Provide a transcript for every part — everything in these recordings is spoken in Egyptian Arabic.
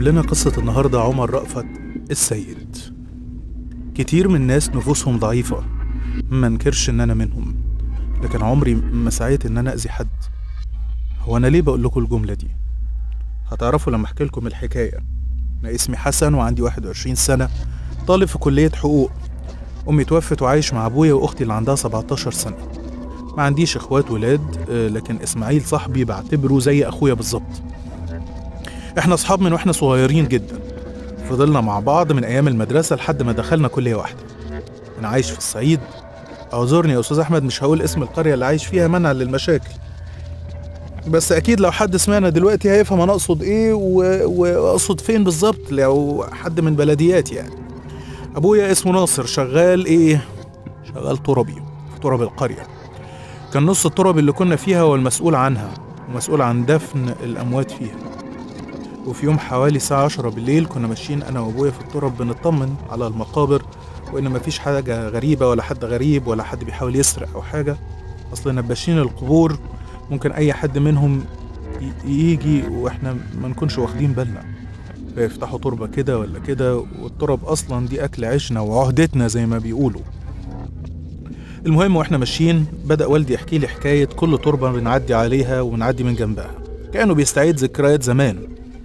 لنا قصة النهاردة عمر رأفت السيد كتير من الناس نفوسهم ضعيفة ما انكرش ان انا منهم لكن عمري ما سعيت ان انا اذي حد هو انا ليه بقول لكم الجملة دي هتعرفوا لما احكي لكم الحكاية انا اسمي حسن وعندي 21 سنة طالب في كلية حقوق امي توفت وعايش مع ابويا واختي اللي عندها 17 سنة ما عنديش اخوات ولاد آه، لكن اسماعيل صاحبي بعتبره زي اخويا بالظبط احنا اصحاب من واحنا صغيرين جدا فضلنا مع بعض من ايام المدرسه لحد ما دخلنا كليه واحده انا عايش في الصعيد اعذرني يا استاذ احمد مش هقول اسم القريه اللي عايش فيها منع للمشاكل بس اكيد لو حد سمعنا دلوقتي هيفهم انا اقصد ايه و- واقصد فين بالظبط لو حد من بلديات يعني ابويا اسمه ناصر شغال ايه شغال تربي في تراب القريه كان نص التراب اللي كنا فيها هو المسؤول عنها ومسؤول عن دفن الاموات فيها وفي يوم حوالي الساعة عشرة بالليل كنا ماشيين أنا وأبويا في التراب بنطمن على المقابر وإن مفيش حاجة غريبة ولا حد غريب ولا حد بيحاول يسرق أو حاجة أصل نباشين القبور ممكن أي حد منهم ي- يجي وإحنا ما نكونش واخدين بالنا فيفتحوا تربة كده ولا كده والتراب أصلا دي أكل عيشنا وعهدتنا زي ما بيقولوا المهم واحنا ماشيين بدأ والدي يحكي لي حكاية كل تربة بنعدي عليها وبنعدي من جنبها كأنه بيستعيد ذكريات زمان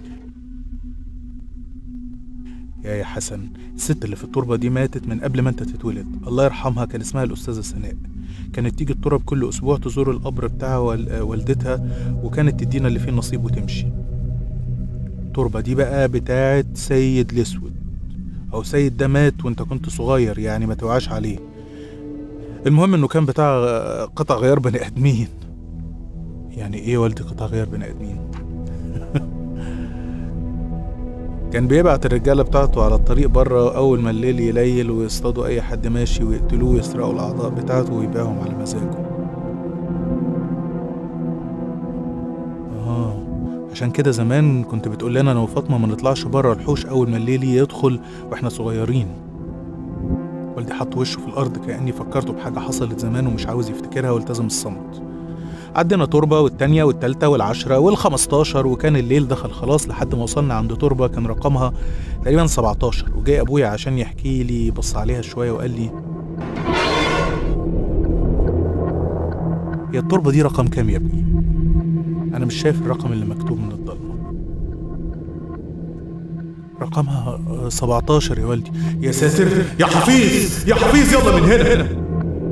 يا يا حسن الست اللي في التربة دي ماتت من قبل ما انت تتولد الله يرحمها كان اسمها الأستاذة سناء كانت تيجي التراب كل أسبوع تزور القبر بتاع وال- والدتها وكانت تدينا اللي فيه نصيب وتمشي التربة دي بقى بتاعت سيد الأسود أو سيد ده مات وانت كنت صغير يعني ما توعاش عليه المهم انه كان بتاع آه، قطع غيار بني ادمين يعني ايه والدي قطع غيار بني ادمين كان بيبعت الرجالة بتاعته على الطريق بره أول ما الليل يليل ويصطادوا أي حد ماشي ويقتلوه ويسرقوا الأعضاء بتاعته ويبيعهم على مزاجه آه عشان كده زمان كنت بتقول لنا أنا وفاطمة ما نطلعش بره الحوش أول ما الليل يدخل وإحنا صغيرين والدي حط وشه في الأرض كأني فكرته بحاجة حصلت زمان ومش عاوز يفتكرها والتزم الصمت عدينا تربة والتانية والتالتة والعشرة والخمستاشر وكان الليل دخل خلاص لحد ما وصلنا عند تربة كان رقمها تقريبا 17 وجاي أبويا عشان يحكي لي بص عليها شوية وقال لي هي التربة دي رقم كام يا ابني؟ أنا مش شايف الرقم اللي مكتوب من الضلمة رقمها آه، 17 يا والدي يا ساتر يا حفيظ يا حفيظ يلا من هنا هنا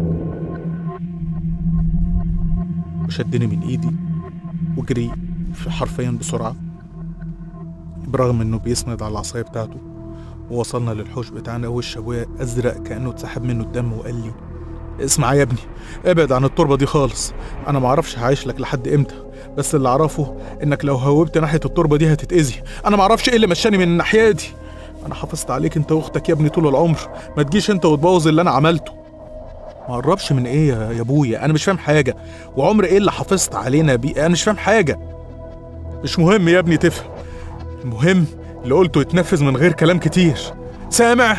وشدني من ايدي وجري في حرفيا بسرعة برغم انه بيسند على العصاية بتاعته ووصلنا للحوش بتاعنا وش ابويا ازرق كانه اتسحب منه الدم وقال لي اسمع يا ابني ابعد عن التربة دي خالص انا معرفش هعيش لك لحد امتى بس اللي اعرفه انك لو هوبت ناحية التربة دي هتتأذي انا معرفش ايه اللي مشاني من الناحية دي انا حافظت عليك انت واختك يا ابني طول العمر ما تجيش انت وتبوظ اللي انا عملته ما قربش من ايه يا يا ابويا انا مش فاهم حاجه وعمر ايه اللي حافظت علينا بيه انا مش فاهم حاجه مش مهم يا ابني تفهم المهم اللي قلته يتنفذ من غير كلام كتير سامع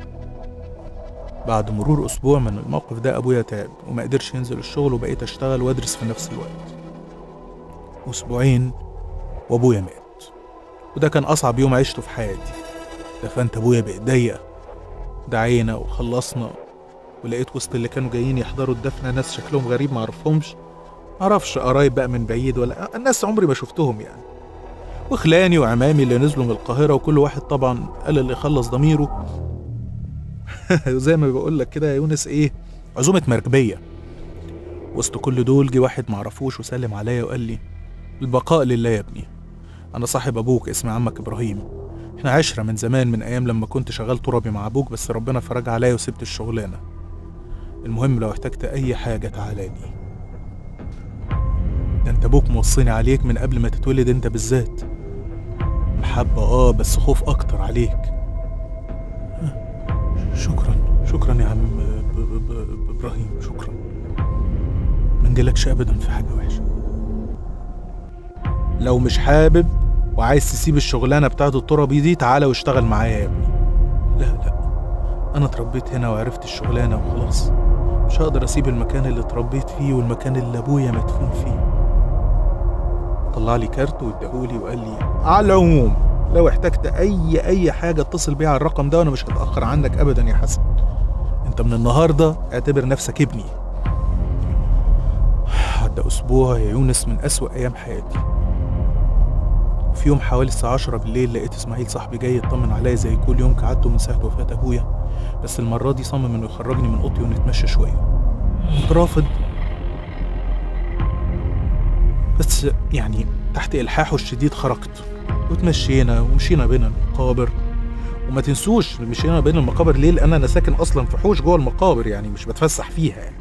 بعد مرور اسبوع من الموقف ده ابويا تعب وما قدرش ينزل الشغل وبقيت اشتغل وادرس في نفس الوقت اسبوعين وابويا مات وده كان اصعب يوم عشته في حياتي دفنت ابويا بايديا دعينا وخلصنا ولقيت وسط اللي كانوا جايين يحضروا الدفنة ناس شكلهم غريب معرفهمش معرفش قرايب بقى من بعيد ولا الناس عمري ما شفتهم يعني وخلاني وعمامي اللي نزلوا من القاهرة وكل واحد طبعا قال اللي يخلص ضميره زي ما بقول لك كده يا يونس ايه عزومة مركبية وسط كل دول جه واحد معرفوش وسلم عليا وقال لي البقاء لله يا ابني انا صاحب ابوك اسمي عمك ابراهيم احنا عشرة من زمان من ايام لما كنت شغال ترابي مع ابوك بس ربنا فرج عليا وسبت الشغلانة المهم لو احتجت اي حاجة تعالى لي ده انت ابوك موصيني عليك من قبل ما تتولد انت بالذات محبة اه بس خوف اكتر عليك شكرا شكرا يا عم ب- ب- ب- ابراهيم شكرا ما نجيلكش ابدا في حاجة وحشة لو مش حابب وعايز تسيب الشغلانة بتاعت الترابي دي تعالى واشتغل معايا يا ابني لا لا انا اتربيت هنا وعرفت الشغلانة وخلاص مش هقدر اسيب المكان اللي اتربيت فيه والمكان اللي ابويا مدفون فيه طلع لي كارت واداهولي وقال لي على العموم لو احتجت اي اي حاجه اتصل بيها على الرقم ده وانا مش هتاخر عنك ابدا يا حسن انت من النهارده اعتبر نفسك ابني عدى اسبوع يا يونس من اسوا ايام حياتي في يوم حوالي الساعة 10 بالليل لقيت اسماعيل صاحبي جاي يطمن عليا زي كل يوم كعادته من ساعة وفاة ابويا بس المرة دي صمم انه يخرجني من اوضتي ونتمشى شوية كنت رافض بس يعني تحت إلحاحه الشديد خرجت وتمشينا ومشينا بين المقابر وما تنسوش مشينا بين المقابر ليه لأن أنا ساكن أصلا في حوش جوه المقابر يعني مش بتفسح فيها يعني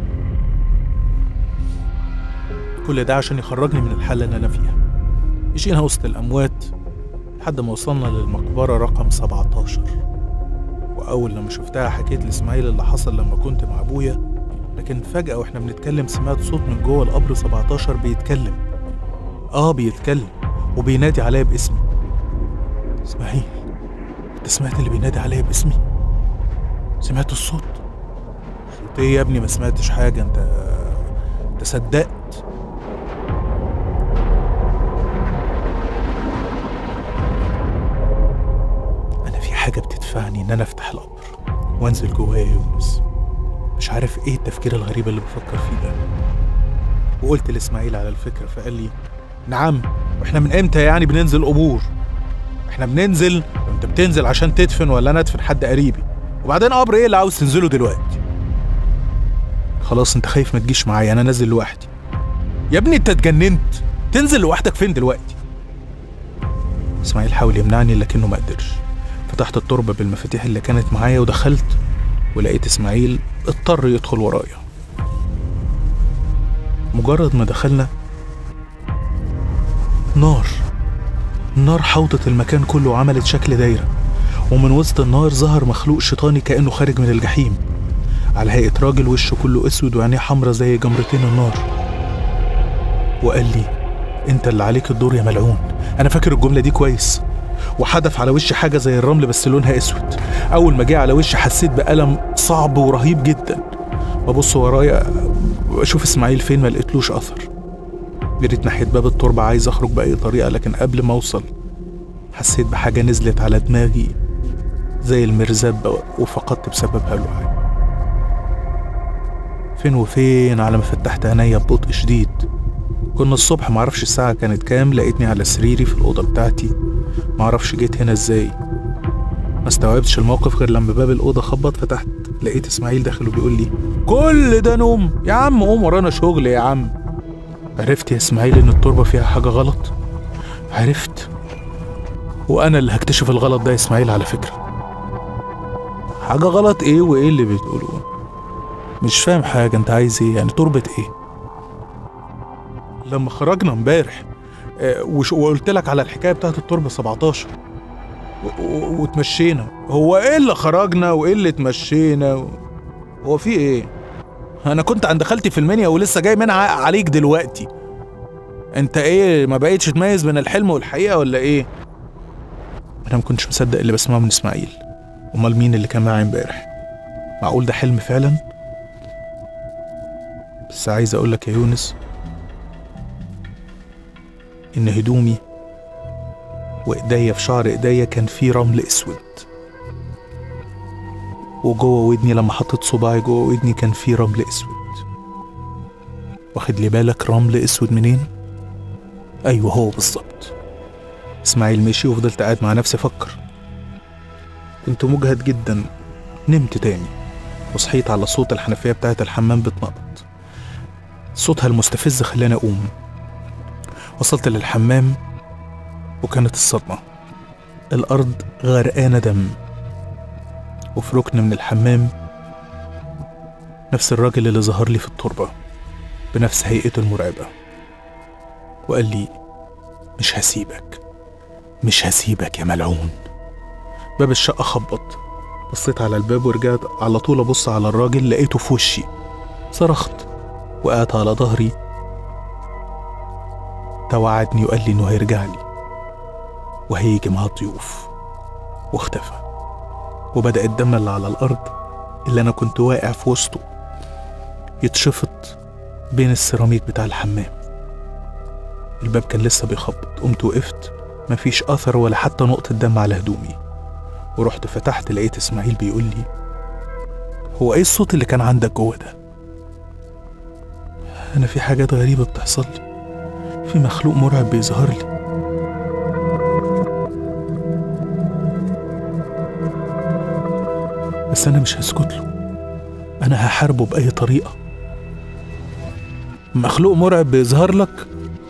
كل ده عشان يخرجني من الحالة اللي أنا فيها مشينا وسط الأموات لحد ما وصلنا للمقبرة رقم 17 وأول لما شفتها حكيت لإسماعيل اللي حصل لما كنت مع أبويا لكن فجأة واحنا بنتكلم سمعت صوت من جوه القبر 17 بيتكلم اه بيتكلم وبينادي عليا باسمي اسماعيل انت سمعت اللي بينادي عليا باسمي سمعت الصوت قلت ايه يا ابني ما سمعتش حاجة انت انت صدقت انا في حاجة بتدفعني ان انا افتح القبر وانزل جواه يا يونس مش عارف ايه التفكير الغريب اللي بفكر فيه ده وقلت لاسماعيل على الفكرة فقال لي نعم واحنا من امتى يعني بننزل قبور احنا بننزل وانت بتنزل عشان تدفن ولا انا ادفن حد قريبي وبعدين قبر ايه اللي عاوز تنزله دلوقتي خلاص انت خايف ما تجيش معايا انا نازل لوحدي يا ابني انت اتجننت تنزل لوحدك فين دلوقتي اسماعيل حاول يمنعني لكنه ما قدرش فتحت التربة بالمفاتيح اللي كانت معايا ودخلت ولقيت اسماعيل اضطر يدخل ورايا مجرد ما دخلنا نار النار حوطت المكان كله وعملت شكل دايرة ومن وسط النار ظهر مخلوق شيطاني كأنه خارج من الجحيم على هيئة راجل وشه كله اسود وعينيه حمرا زي جمرتين النار وقال لي انت اللي عليك الدور يا ملعون انا فاكر الجملة دي كويس وحدف على وشي حاجة زي الرمل بس لونها اسود اول ما جه على وشي حسيت بألم صعب ورهيب جدا ببص ورايا اشوف اسماعيل فين ما لقيتلوش اثر جريت ناحية باب التربة عايز اخرج بأي طريقة لكن قبل ما اوصل حسيت بحاجة نزلت على دماغي زي المرزبة وفقدت بسببها الوعي فين وفين على ما فتحت عينيا ببطء شديد كنا الصبح معرفش الساعة كانت كام لقيتني على سريري في الأوضة بتاعتي معرفش جيت هنا ازاي ما استوعبتش الموقف غير لما باب الأوضة خبط فتحت لقيت إسماعيل داخل وبيقول لي كل ده نوم يا عم قوم ورانا شغل يا عم عرفت يا إسماعيل إن التربة فيها حاجة غلط عرفت وأنا اللي هكتشف الغلط ده يا إسماعيل على فكرة حاجة غلط إيه وإيه اللي بتقوله مش فاهم حاجة أنت عايز إيه يعني تربة إيه لما خرجنا امبارح آه، وش- وقلت لك على الحكايه بتاعت التربه 17 و- و- وتمشينا هو ايه اللي خرجنا وايه اللي اتمشينا و- هو في ايه انا كنت عند خالتي في المنيا ولسه جاي منها عليك دلوقتي انت ايه ما بقيتش تميز بين الحلم والحقيقه ولا ايه انا ما كنتش مصدق اللي بسمعه من اسماعيل امال مين اللي كان معايا امبارح معقول ده حلم فعلا بس عايز اقول لك يا يونس إن هدومي وإيديا في شعر إيديا كان فيه رمل أسود وجوه ودني لما حطيت صباعي جوه ودني كان فيه رمل أسود واخد لي بالك رمل أسود منين؟ أيوه هو بالظبط إسماعيل مشي وفضلت قاعد مع نفسي أفكر كنت مجهد جدا نمت تاني وصحيت على صوت الحنفية بتاعت الحمام بتنقط صوتها المستفز خلاني أقوم وصلت للحمام وكانت الصدمة الأرض غرقانة دم وفي ركن من الحمام نفس الراجل اللي ظهر لي في التربة بنفس هيئته المرعبة وقال لي مش هسيبك مش هسيبك يا ملعون باب الشقة خبط بصيت على الباب ورجعت على طول أبص على الراجل لقيته في وشي صرخت وقعت على ظهري توعدني وقال لي انه هيرجع لي وهيجي مع الضيوف واختفى وبدأ الدم اللي على الأرض اللي أنا كنت واقع في وسطه يتشفط بين السيراميك بتاع الحمام الباب كان لسه بيخبط قمت وقفت مفيش أثر ولا حتى نقطة دم على هدومي ورحت فتحت لقيت إسماعيل بيقول لي هو إيه الصوت اللي كان عندك جوه ده؟ أنا في حاجات غريبة بتحصل لي في مخلوق مرعب بيظهر لي بس أنا مش هسكت له أنا هحاربه بأي طريقة مخلوق مرعب بيظهر لك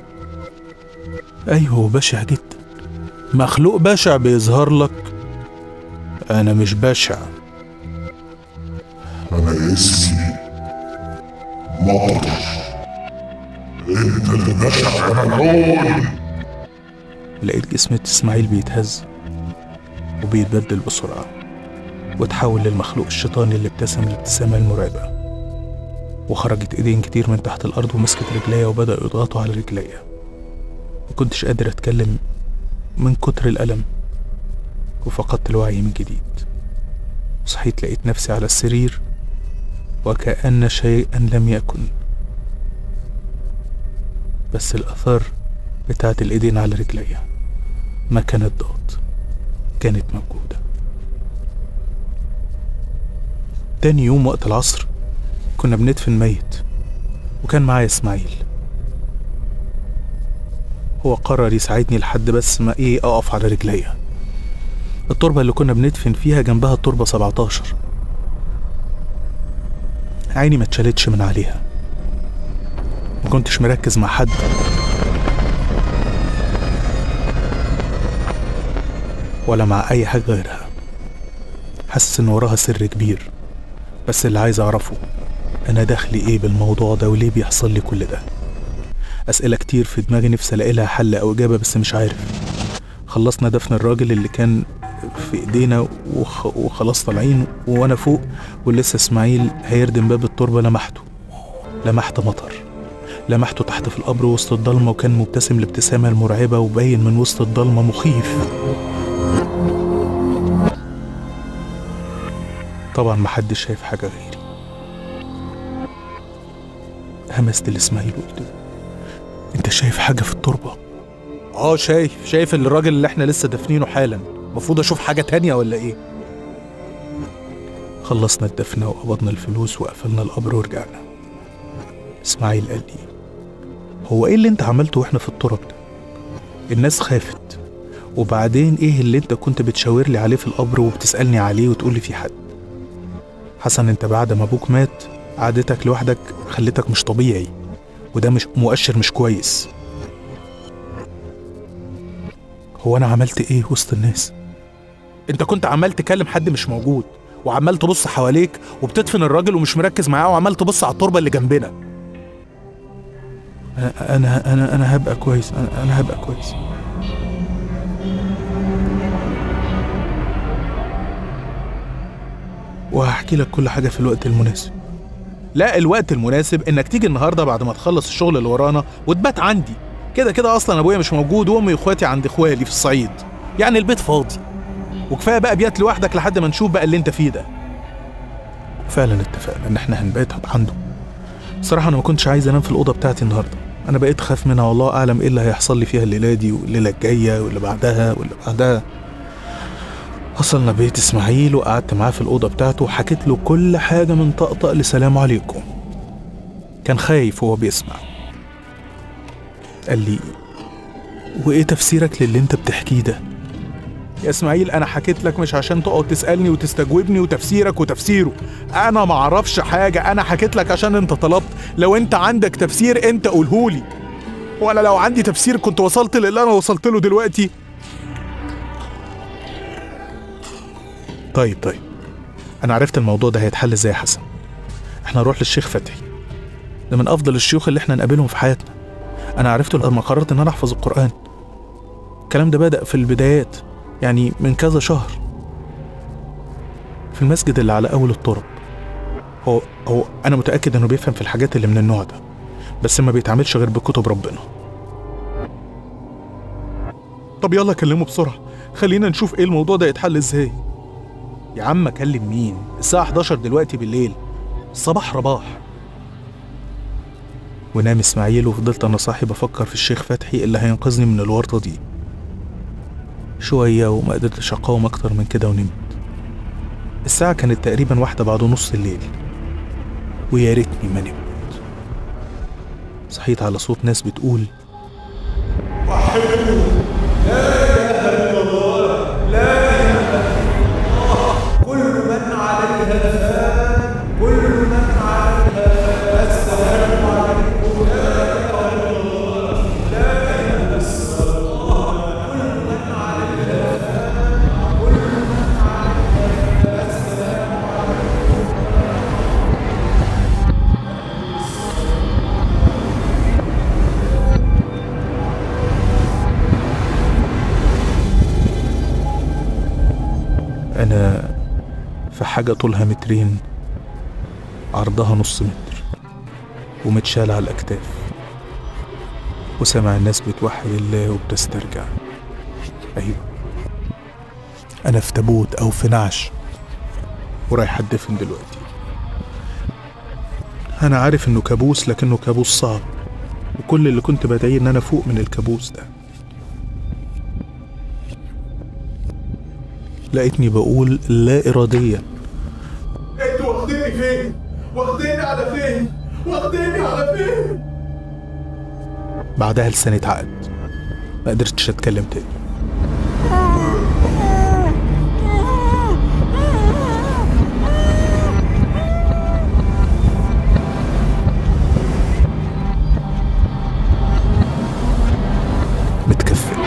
أيوه هو بشع جدا مخلوق بشع بيظهر لك أنا مش بشع أنا اسمي مطر أنت اللي بشع يا ملعون لقيت جسم إسماعيل بيتهز وبيتبدل بسرعة وتحول للمخلوق الشيطاني اللي ابتسم الابتسامة المرعبة وخرجت ايدين كتير من تحت الأرض ومسكت رجليا وبدأوا يضغطوا على رجليا مكنتش قادر أتكلم من كتر الألم وفقدت الوعي من جديد صحيت لقيت نفسي على السرير وكأن شيئا لم يكن بس الآثار بتاعت الإيدين على رجليا ما كانت ضغط كانت موجودة تاني يوم وقت العصر كنا بندفن ميت وكان معايا إسماعيل هو قرر يساعدني لحد بس ما إيه أقف على رجليا التربة اللي كنا بندفن فيها جنبها التربة 17 عيني ما اتشالتش من عليها ما كنتش مركز مع حد ولا مع أي حاجة غيرها حاسس إن وراها سر كبير بس اللي عايز أعرفه أنا دخلي إيه بالموضوع ده وليه بيحصل لي كل ده أسئلة كتير في دماغي نفسي ألاقي لها حل أو إجابة بس مش عارف خلصنا دفن الراجل اللي كان في ايدينا وخ... وخلاص طالعين وانا فوق ولسه اسماعيل هيردم باب التربه لمحته لمحت مطر لمحته تحت في القبر وسط الضلمه وكان مبتسم الابتسامه المرعبه وباين من وسط الضلمه مخيف طبعا محدش شايف حاجه غيري همست لاسماعيل وقلت له انت شايف حاجه في التربه اه شايف شايف الراجل اللي احنا لسه دافنينه حالا المفروض اشوف حاجه تانية ولا ايه خلصنا الدفنة وقبضنا الفلوس وقفلنا القبر ورجعنا اسماعيل قال لي هو ايه اللي انت عملته واحنا في التراب ده الناس خافت وبعدين ايه اللي انت كنت بتشاور لي عليه في القبر وبتسألني عليه وتقول لي في حد حسن انت بعد ما ابوك مات قعدتك لوحدك خلتك مش طبيعي وده مش مؤشر مش كويس هو انا عملت ايه وسط الناس انت كنت عمال تكلم حد مش موجود وعمال تبص حواليك وبتدفن الراجل ومش مركز معاه وعمال تبص على التربه اللي جنبنا انا انا انا, أنا هبقى كويس انا, أنا هبقى كويس وهحكي لك كل حاجه في الوقت المناسب لا الوقت المناسب انك تيجي النهارده بعد ما تخلص الشغل اللي ورانا وتبات عندي كده كده اصلا ابويا مش موجود وامي واخواتي عند اخوالي في الصعيد يعني البيت فاضي وكفايه بقى بيات لوحدك لحد ما نشوف بقى اللي انت فيه ده فعلا اتفقنا ان احنا هنبات عنده صراحة انا ما كنتش عايز انام في الاوضه بتاعتي النهارده انا بقيت خاف منها والله اعلم ايه اللي هيحصل لي فيها الليله دي والليله الجايه واللي بعدها واللي بعدها وصلنا بيت اسماعيل وقعدت معاه في الاوضه بتاعته وحكيت له كل حاجه من طقطق لسلام عليكم كان خايف وهو بيسمع قال لي وايه تفسيرك للي انت بتحكيه ده يا اسماعيل انا حكيت لك مش عشان تقعد تسالني وتستجوبني وتفسيرك وتفسيره انا ما اعرفش حاجه انا حكيت لك عشان انت طلبت لو انت عندك تفسير انت قولهولي وانا لو عندي تفسير كنت وصلت للي انا وصلت له دلوقتي طيب طيب انا عرفت الموضوع ده هيتحل ازاي يا حسن احنا نروح للشيخ فتحي ده من افضل الشيوخ اللي احنا نقابلهم في حياتنا انا عرفته لما قررت ان انا احفظ القران الكلام ده بدأ في البدايات يعني من كذا شهر في المسجد اللي على اول الطرق هو هو انا متاكد انه بيفهم في الحاجات اللي من النوع ده بس ما بيتعاملش غير بكتب ربنا طب يلا كلمه بسرعه خلينا نشوف ايه الموضوع ده يتحل ازاي يا عم اكلم مين الساعه 11 دلوقتي بالليل الصباح رباح ونام اسماعيل وفضلت انا صاحي بفكر في الشيخ فتحي اللي هينقذني من الورطه دي شوية وما قدرتش أقاوم أكتر من كده ونمت الساعة كانت تقريبا واحدة بعد نص الليل ويا ريتني ما نمت صحيت على صوت ناس بتقول أنا في حاجة طولها مترين عرضها نص متر ومتشال على الأكتاف وسمع الناس بتوحد الله وبتسترجع أيوة أنا في تابوت أو في نعش ورايح أدفن دلوقتي أنا عارف إنه كابوس لكنه كابوس صعب وكل اللي كنت بدعيه إن أنا فوق من الكابوس ده لقيتني بقول لا إراديا انتوا واخديني فين؟ واخديني على فين؟ واخديني على فين؟ بعدها لساني اتعقد ما قدرتش اتكلم تاني متكفن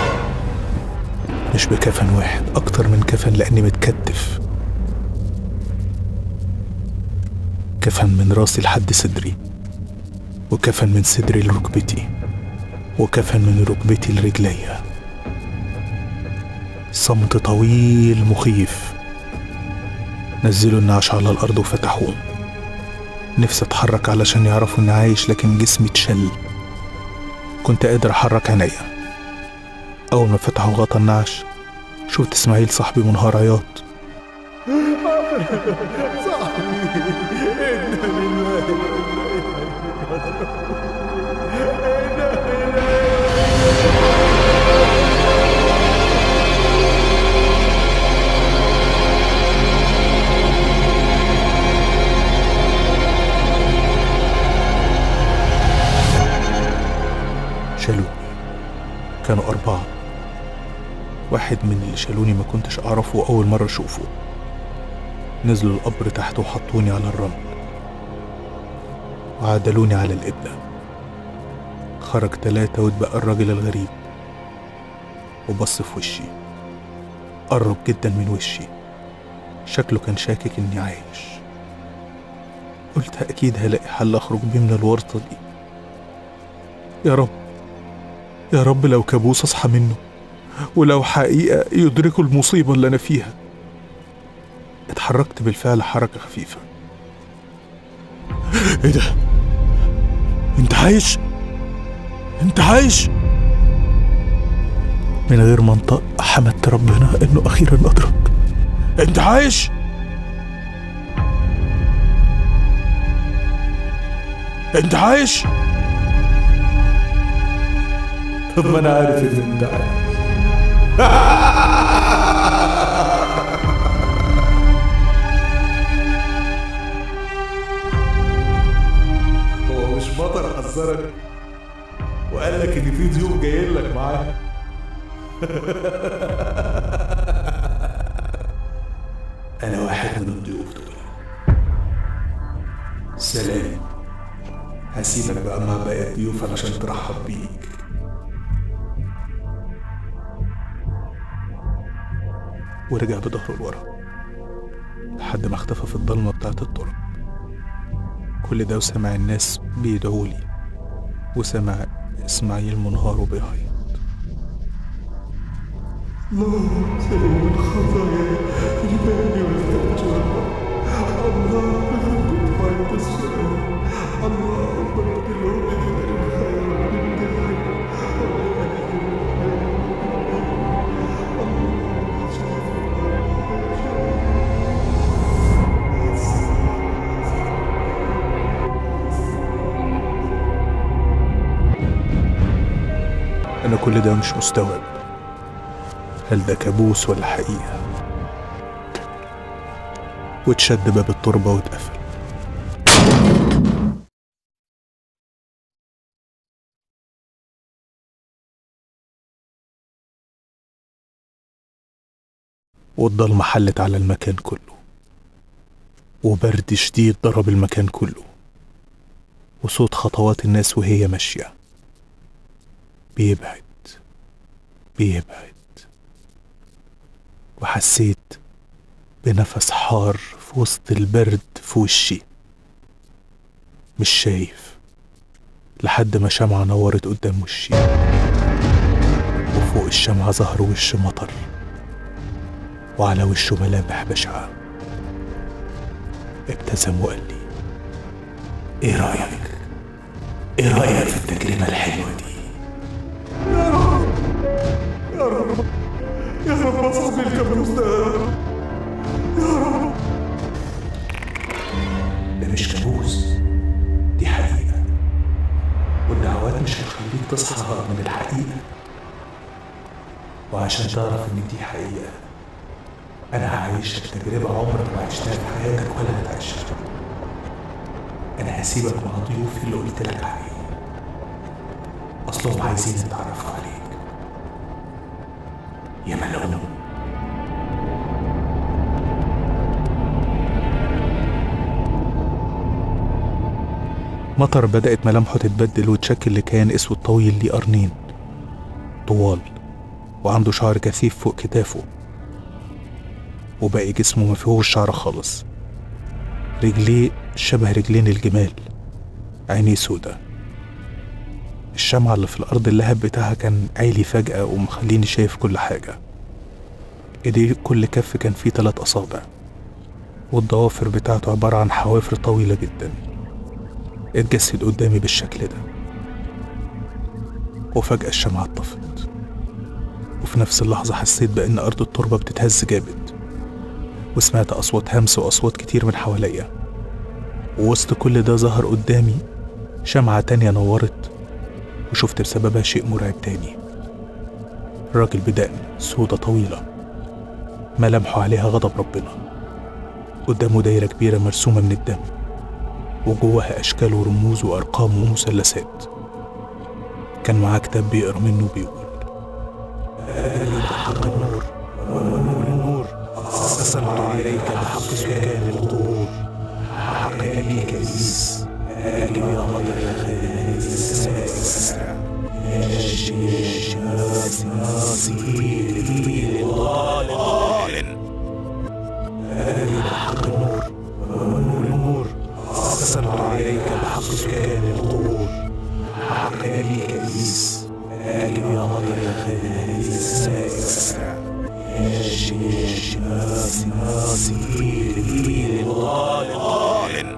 مش بكفن واحد اكتر من كفن لاني متكتف كفن من راسي لحد صدري وكفن من صدري لركبتي وكفن من ركبتي لرجليا صمت طويل مخيف نزلوا النعش على الأرض وفتحوه نفسي أتحرك علشان يعرفوا إني عايش لكن جسمي اتشل كنت قادر أحرك عينيا أول ما فتحوا غطا النعش شفت إسماعيل صاحبي منهار عياط شالوني كانوا أربعة واحد من اللي شالوني ما كنتش أعرفه أول مرة أشوفه نزلوا القبر تحت وحطوني على الرمل وعدلوني على القبلة خرج تلاتة واتبقى الراجل الغريب وبص في وشي قرب جدا من وشي شكله كان شاكك اني عايش قلت اكيد هلاقي حل اخرج بيه من الورطة دي يا رب يا رب لو كابوس اصحى منه ولو حقيقة يدركوا المصيبة اللي انا فيها اتحركت بالفعل حركة خفيفة ايه ده انت عايش انت عايش من غير منطق حمدت ربنا انه اخيرا ادرك انت عايش انت عايش طب ما انا عارف ان انت عايش هو مش مطر حذرك وقال لك ان في ضيوف جايين لك معاه انا واحد من الضيوف دول سلام هسيبك بقى مع باقي الضيوف علشان ترحب بيك ورجع بظهره لورا لحد ما اختفى في الضلمة بتاعت الطرق كل ده وسمع الناس بيدعوا لي وسمع إسماعيل منهار وبيعيط أنا كل ده مش مستوعب هل ده كابوس ولا حقيقة واتشد باب التربة واتقفل والضلمة حلت على المكان كله وبرد شديد ضرب المكان كله وصوت خطوات الناس وهي ماشية بيبعد بيبعد وحسيت بنفس حار في وسط البرد في وشي مش شايف لحد ما شمعة نورت قدام وشي وفوق الشمعة ظهر وش مطر وعلى وشه ملامح بشعة ابتسم وقال لي ايه رأيك؟ ايه رأيك في التجربة الحلوة دي؟ يا رب يا رب اصحاب الكابوس ده يا رب ده مش كابوس دي حقيقة والدعوات مش هتخليك تصحى من الحقيقة وعشان تعرف ان دي حقيقة انا هعيشك تجربة عمرك ما عشتها في حياتك ولا هتعيشها انا هسيبك مع ضيوفي اللي قلت لك عليهم اصلهم عايزين يتعرفوا عليك يا ملعون مطر بدأت ملامحه تتبدل وتشكل لكيان اسود طويل ليه قرنين طوال وعنده شعر كثيف فوق كتافه وباقي جسمه ما فيهوش شعر خالص رجليه شبه رجلين الجمال عينيه سودا الشمعة اللي في الأرض اللهب بتاعها كان عالي فجأة ومخليني شايف كل حاجة ايديه كل كف كان فيه تلات أصابع والضوافر بتاعته عبارة عن حوافر طويلة جدا اتجسد قدامي بالشكل ده وفجأة الشمعة اتطفت وفي نفس اللحظة حسيت بأن أرض التربة بتتهز جامد وسمعت أصوات همس وأصوات كتير من حواليا ووسط كل ده ظهر قدامي شمعة تانية نورت وشفت بسببها شيء مرعب تاني راجل بدقن سودة طويلة ملامحه عليها غضب ربنا قدامه دايرة كبيرة مرسومة من الدم وجواها أشكال ورموز وأرقام ومثلثات كان معاه كتاب بيقرا منه بيقول حق النور ونور النور أرسلت إليك بحق كامل الظهور حق أبيك إبليس أجب يا مطر يا خالد السماء والسماء يا شيخ ناس ناس طويل ضال أجب حق النور ونور النور أرسلت إليك بحق كامل الظهور حق أبيك إبليس أجب يا مطر يا خالد السماء والسماء يا شيخ ناس ناس طويل ضال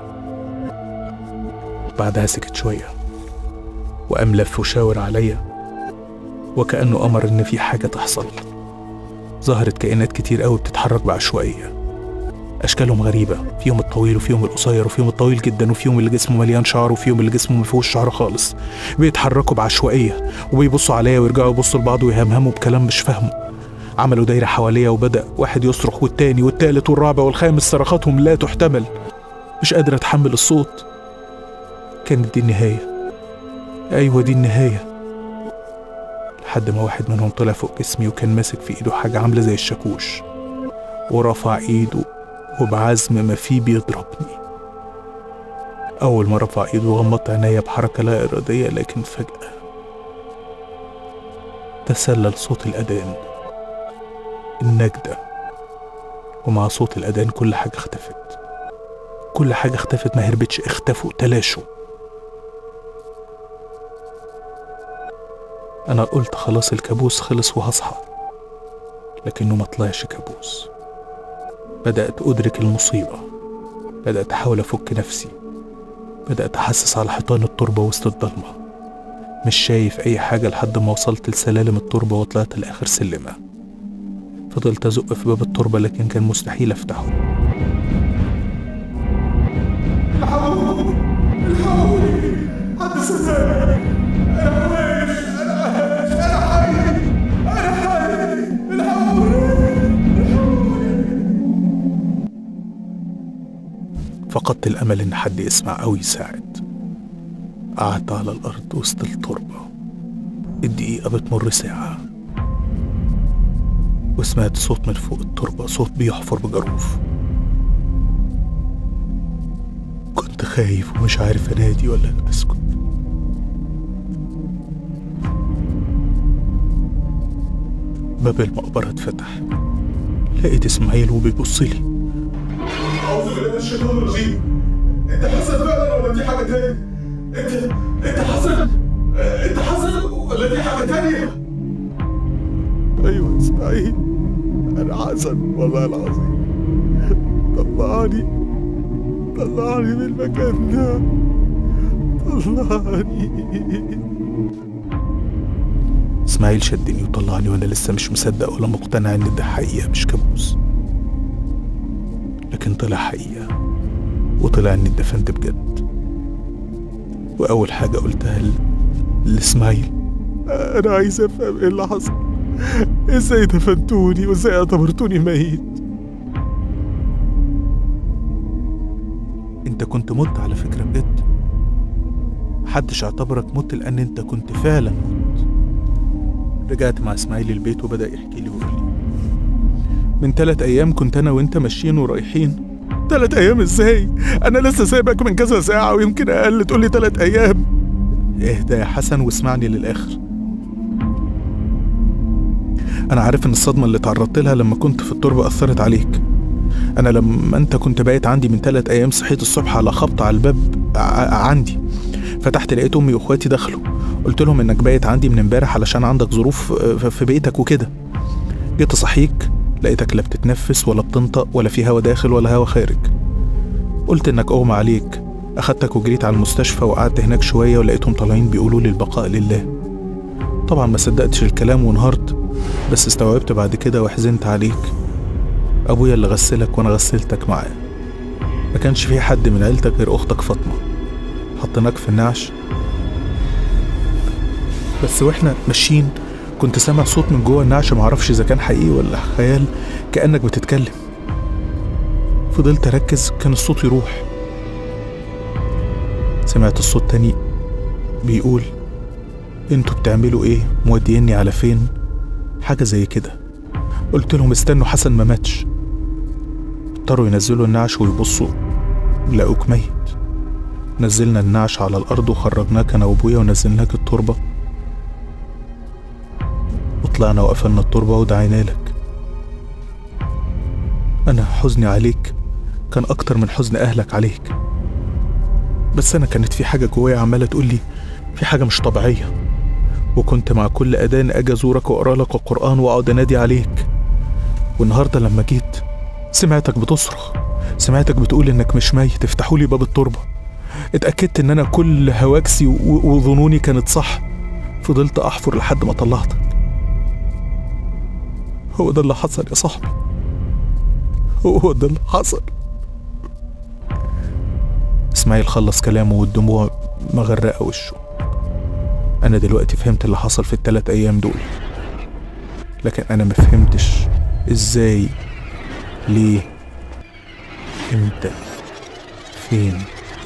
بعدها سكت شوية وقام لف وشاور عليا وكأنه أمر إن في حاجة تحصل ظهرت كائنات كتير قوي بتتحرك بعشوائية أشكالهم غريبة فيهم الطويل وفيهم القصير وفيهم الطويل جدا وفيهم اللي جسمه مليان شعر وفيهم اللي جسمه مفيهوش شعر خالص بيتحركوا بعشوائية وبيبصوا عليا ويرجعوا يبصوا لبعض ويهمهموا بكلام مش فاهمه عملوا دايرة حواليا وبدأ واحد يصرخ والتاني والتالت والرابع والخامس صرخاتهم لا تحتمل مش قادر أتحمل الصوت كانت دي النهاية أيوة دي النهاية لحد ما واحد منهم طلع فوق جسمي وكان ماسك في إيده حاجة عاملة زي الشاكوش ورفع إيده وبعزم ما فيه بيضربني أول ما رفع إيده غمضت عينيا بحركة لا إرادية لكن فجأة تسلل صوت الأذان النجدة ومع صوت الأذان كل حاجة اختفت كل حاجة اختفت ما هربتش اختفوا تلاشوا أنا قلت خلاص الكابوس خلص وهصحى لكنه ما طلعش كابوس بدأت أدرك المصيبة بدأت أحاول أفك نفسي بدأت أحسس على حيطان التربة وسط الضلمة مش شايف أي حاجة لحد ما وصلت لسلالم التربة وطلعت لآخر سلمة فضلت أزق في باب التربة لكن كان مستحيل أفتحه الحقوني الحقوني حد سمعني انا عايش انا عايش انا حي انا حي الحقوني فقدت الأمل إن حد يسمع أو يساعد قعدت على الأرض وسط التربة الدقيقة بتمر ساعة وسمعت صوت من فوق التربة صوت بيحفر بجروف كنت خايف ومش عارف أنادي ولا أسكت باب المقبرة اتفتح لقيت إسماعيل وبيبص لي أعوذ بالله من الشيطان الرجيم أنت حسن فعلا ولا دي حاجة تاني؟ أنت أنت حسن أنت حسن ولا دي حاجة تانية؟ أيوة إسماعيل أنا حسن والله العظيم طلعني طلعني من المكان ده طلعني إسماعيل شدني وطلعني وأنا لسه مش مصدق ولا مقتنع إن ده حقيقة مش كابوس لكن طلع حقيقة وطلع إني اتدفنت بجد وأول حاجة قلتها ل- لإسماعيل أنا عايز أفهم إيه اللي حصل ازاي دفنتوني وازاي اعتبرتوني ميت انت كنت مت على فكرة بجد محدش اعتبرك مت لان انت كنت فعلا مت رجعت مع اسماعيل البيت وبدأ يحكي لي ويقول لي من تلات ايام كنت انا وانت ماشيين ورايحين تلات ايام ازاي انا لسه سايبك من كذا ساعة ويمكن اقل تقول لي تلات ايام اهدى يا حسن واسمعني للاخر أنا عارف إن الصدمة اللي تعرضت لها لما كنت في التربة أثرت عليك أنا لما أنت كنت بايت عندي من ثلاث أيام صحيت الصبح على خبط على الباب ع- عندي فتحت لقيت أمي وإخواتي دخلوا قلت لهم إنك بايت عندي من امبارح علشان عندك ظروف آه، في بيتك وكده جيت أصحيك لقيتك لا بتتنفس ولا بتنطق ولا في هوا داخل ولا هوا خارج قلت إنك أغمى عليك أخدتك وجريت على المستشفى وقعدت هناك شوية ولقيتهم طالعين بيقولوا لي البقاء لله طبعا ما صدقتش الكلام وانهارت بس استوعبت بعد كده وحزنت عليك أبويا اللي غسلك وأنا غسلتك معاه ما كانش في حد من عيلتك غير أختك فاطمة حطيناك في النعش بس واحنا ماشيين كنت سامع صوت من جوه النعش معرفش إذا كان حقيقي ولا خيال كأنك بتتكلم فضلت أركز كان الصوت يروح سمعت الصوت تاني بيقول انتوا بتعملوا ايه موديني على فين حاجة زي كده قلت لهم استنوا حسن ما ماتش اضطروا ينزلوا النعش ويبصوا لقوك ميت نزلنا النعش على الأرض وخرجناك أنا وأبويا ونزلناك التربة وطلعنا وقفلنا التربة ودعينا لك أنا حزني عليك كان أكتر من حزن أهلك عليك بس أنا كانت في حاجة جوايا عمالة تقول لي في حاجة مش طبيعية وكنت مع كل أذان أجي أزورك وأقرأ لك القرآن وأقعد أنادي عليك والنهاردة لما جيت سمعتك بتصرخ سمعتك بتقول إنك مش ميت افتحوا لي باب التربة اتأكدت إن أنا كل هواجسي و- وظنوني كانت صح فضلت أحفر لحد ما طلعتك هو ده اللي حصل يا صاحبي هو ده اللي حصل إسماعيل خلص كلامه والدموع مغرقة وشه أنا دلوقتي فهمت اللي حصل في التلات أيام دول لكن أنا ما فهمتش إزاي ليه إمتى فين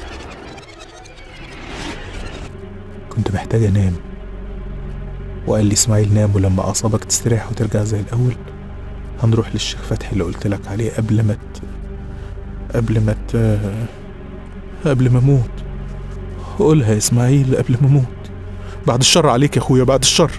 كنت محتاج أنام وقال لي إسماعيل نام ولما أعصابك تستريح وترجع زي الأول هنروح للشيخ فتحي اللي قلت لك عليه قبل ما ت... قبل ما ت... قبل ما أموت قولها يا إسماعيل قبل ما أموت بعد الشر عليك يا أخويا بعد الشر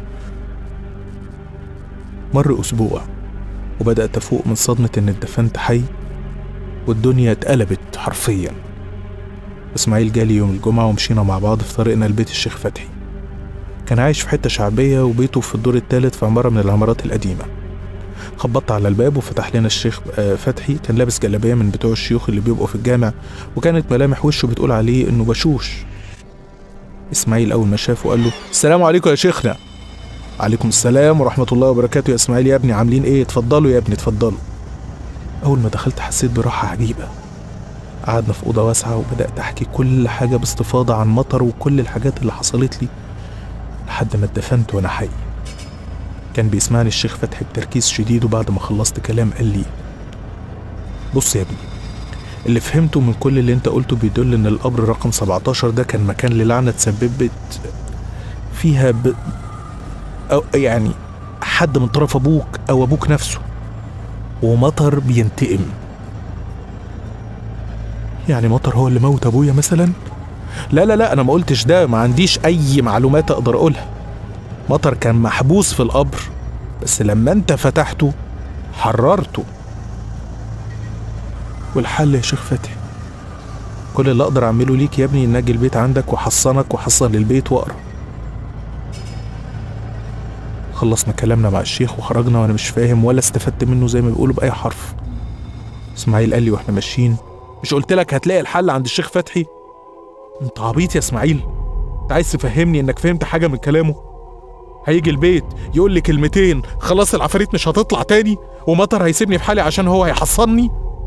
مر أسبوع وبدأت أفوق من صدمة إن اتدفنت حي والدنيا اتقلبت حرفيا إسماعيل جالي يوم الجمعة ومشينا مع بعض في طريقنا لبيت الشيخ فتحي كان عايش في حتة شعبية وبيته في الدور الثالث في عمارة من العمارات القديمة خبطت على الباب وفتح لنا الشيخ آه، فتحي كان لابس جلابية من بتوع الشيوخ اللي بيبقوا في الجامع وكانت ملامح وشه بتقول عليه إنه بشوش إسماعيل أول ما شافه قال له السلام عليكم يا شيخنا عليكم السلام ورحمة الله وبركاته يا إسماعيل يا ابني عاملين إيه اتفضلوا يا ابني اتفضلوا أول ما دخلت حسيت براحة عجيبة قعدنا في أوضة واسعة وبدأت أحكي كل حاجة باستفاضة عن مطر وكل الحاجات اللي حصلت لي لحد ما اتدفنت وأنا حي كان بيسمعني الشيخ فتحي بتركيز شديد وبعد ما خلصت كلام قال لي بص يا ابني اللي فهمته من كل اللي انت قلته بيدل ان القبر رقم 17 ده كان مكان للعنة تسببت فيها ب... أو يعني حد من طرف ابوك او ابوك نفسه ومطر بينتقم يعني مطر هو اللي موت ابويا مثلا لا لا لا انا ما قلتش ده ما عنديش اي معلومات اقدر اقولها مطر كان محبوس في القبر بس لما انت فتحته حررته والحل يا شيخ فتحي كل اللي اقدر اعمله ليك يا ابني ان اجي البيت عندك واحصنك واحصن البيت واقرا خلصنا كلامنا مع الشيخ وخرجنا وانا مش فاهم ولا استفدت منه زي ما بيقولوا باي حرف اسماعيل قال لي واحنا ماشيين مش قلت لك هتلاقي الحل عند الشيخ فتحي انت عبيط يا اسماعيل انت عايز تفهمني انك فهمت حاجه من كلامه هيجي البيت يقول لي كلمتين خلاص العفاريت مش هتطلع تاني ومطر هيسيبني في حالي عشان هو هيحصني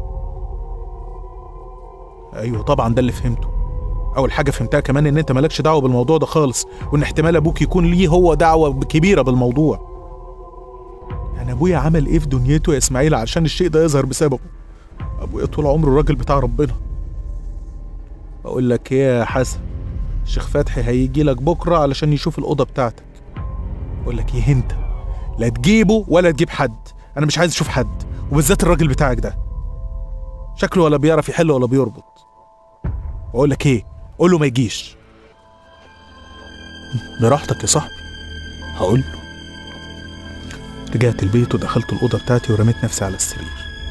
ايوه طبعا ده اللي فهمته اول حاجه فهمتها كمان ان انت مالكش دعوه بالموضوع ده خالص وان احتمال ابوك يكون ليه هو دعوه كبيره بالموضوع يعني ابويا عمل ايه في دنيته يا اسماعيل عشان الشيء ده يظهر بسببه ابويا طول عمره الراجل بتاع ربنا اقول لك ايه يا حسن الشيخ فتحي هيجي لك بكره علشان يشوف الاوضه بتاعتك اقول لك ايه انت لا تجيبه ولا تجيب حد انا مش عايز اشوف حد وبالذات الراجل بتاعك ده شكله ولا بيعرف يحل ولا بيربط واقول لك ايه قول له ما يجيش براحتك يا صاحبي هقول له رجعت البيت ودخلت الأوضة بتاعتي ورميت نفسي على السرير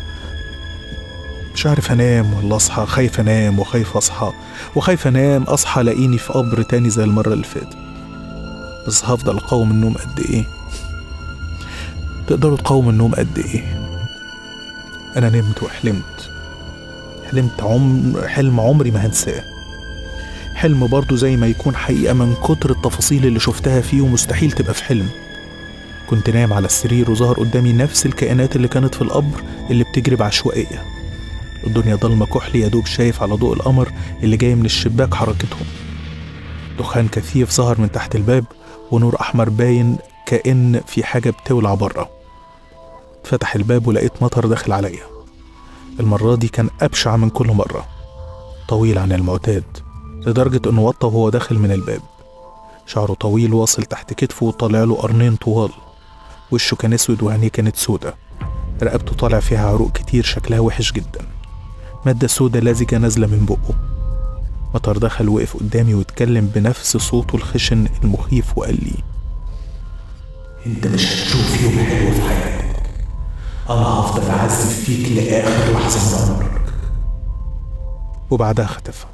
مش عارف انام ولا اصحى خايف انام وخايف اصحى وخايف انام اصحى الاقيني في قبر تاني زي المرة اللي فاتت بس هفضل اقاوم النوم قد ايه تقدروا تقاوموا النوم قد ايه انا نمت وحلمت حلمت عمر حلم عمري ما هنساه حلم برضه زي ما يكون حقيقة من كتر التفاصيل اللي شفتها فيه ومستحيل تبقى في حلم كنت نايم على السرير وظهر قدامي نفس الكائنات اللي كانت في القبر اللي بتجري بعشوائية الدنيا ضلمة كحلي يا دوب شايف على ضوء القمر اللي جاي من الشباك حركتهم دخان كثيف ظهر من تحت الباب ونور أحمر باين كأن في حاجة بتولع بره فتح الباب ولقيت مطر داخل عليا المرة دي كان أبشع من كل مرة طويل عن المعتاد لدرجة إنه وطى وهو داخل من الباب شعره طويل واصل تحت كتفه وطالع له قرنين طوال وشه كان اسود وعينيه كانت سودة رقبته طالع فيها عروق كتير شكلها وحش جدا مادة سودة لزجة نازلة من بقه مطر دخل وقف قدامي واتكلم بنفس صوته الخشن المخيف وقال لي انت مش هتشوف يوم حلو في حياتك انا هفضل اعذب فيك لاخر لحظه من عمرك وبعدها اختفى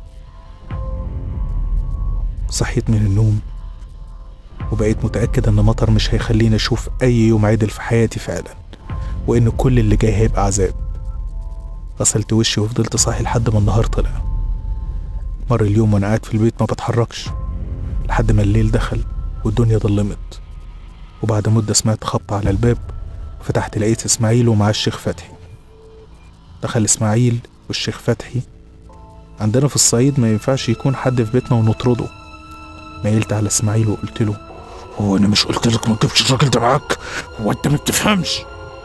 صحيت من النوم وبقيت متأكد إن مطر مش هيخليني أشوف أي يوم عدل في حياتي فعلا وإن كل اللي جاي هيبقى عذاب غسلت وشي وفضلت صاحي لحد ما النهار طلع مر اليوم وأنا قاعد في البيت ما بتحركش لحد ما الليل دخل والدنيا ضلمت وبعد مدة سمعت خبط على الباب فتحت لقيت إسماعيل ومعاه الشيخ فتحي دخل إسماعيل والشيخ فتحي عندنا في الصعيد ما ينفعش يكون حد في بيتنا ونطرده ميلت على اسماعيل وقلت له هو انا مش قلت لك ما تجيبش الراجل ده معاك هو انت ما بتفهمش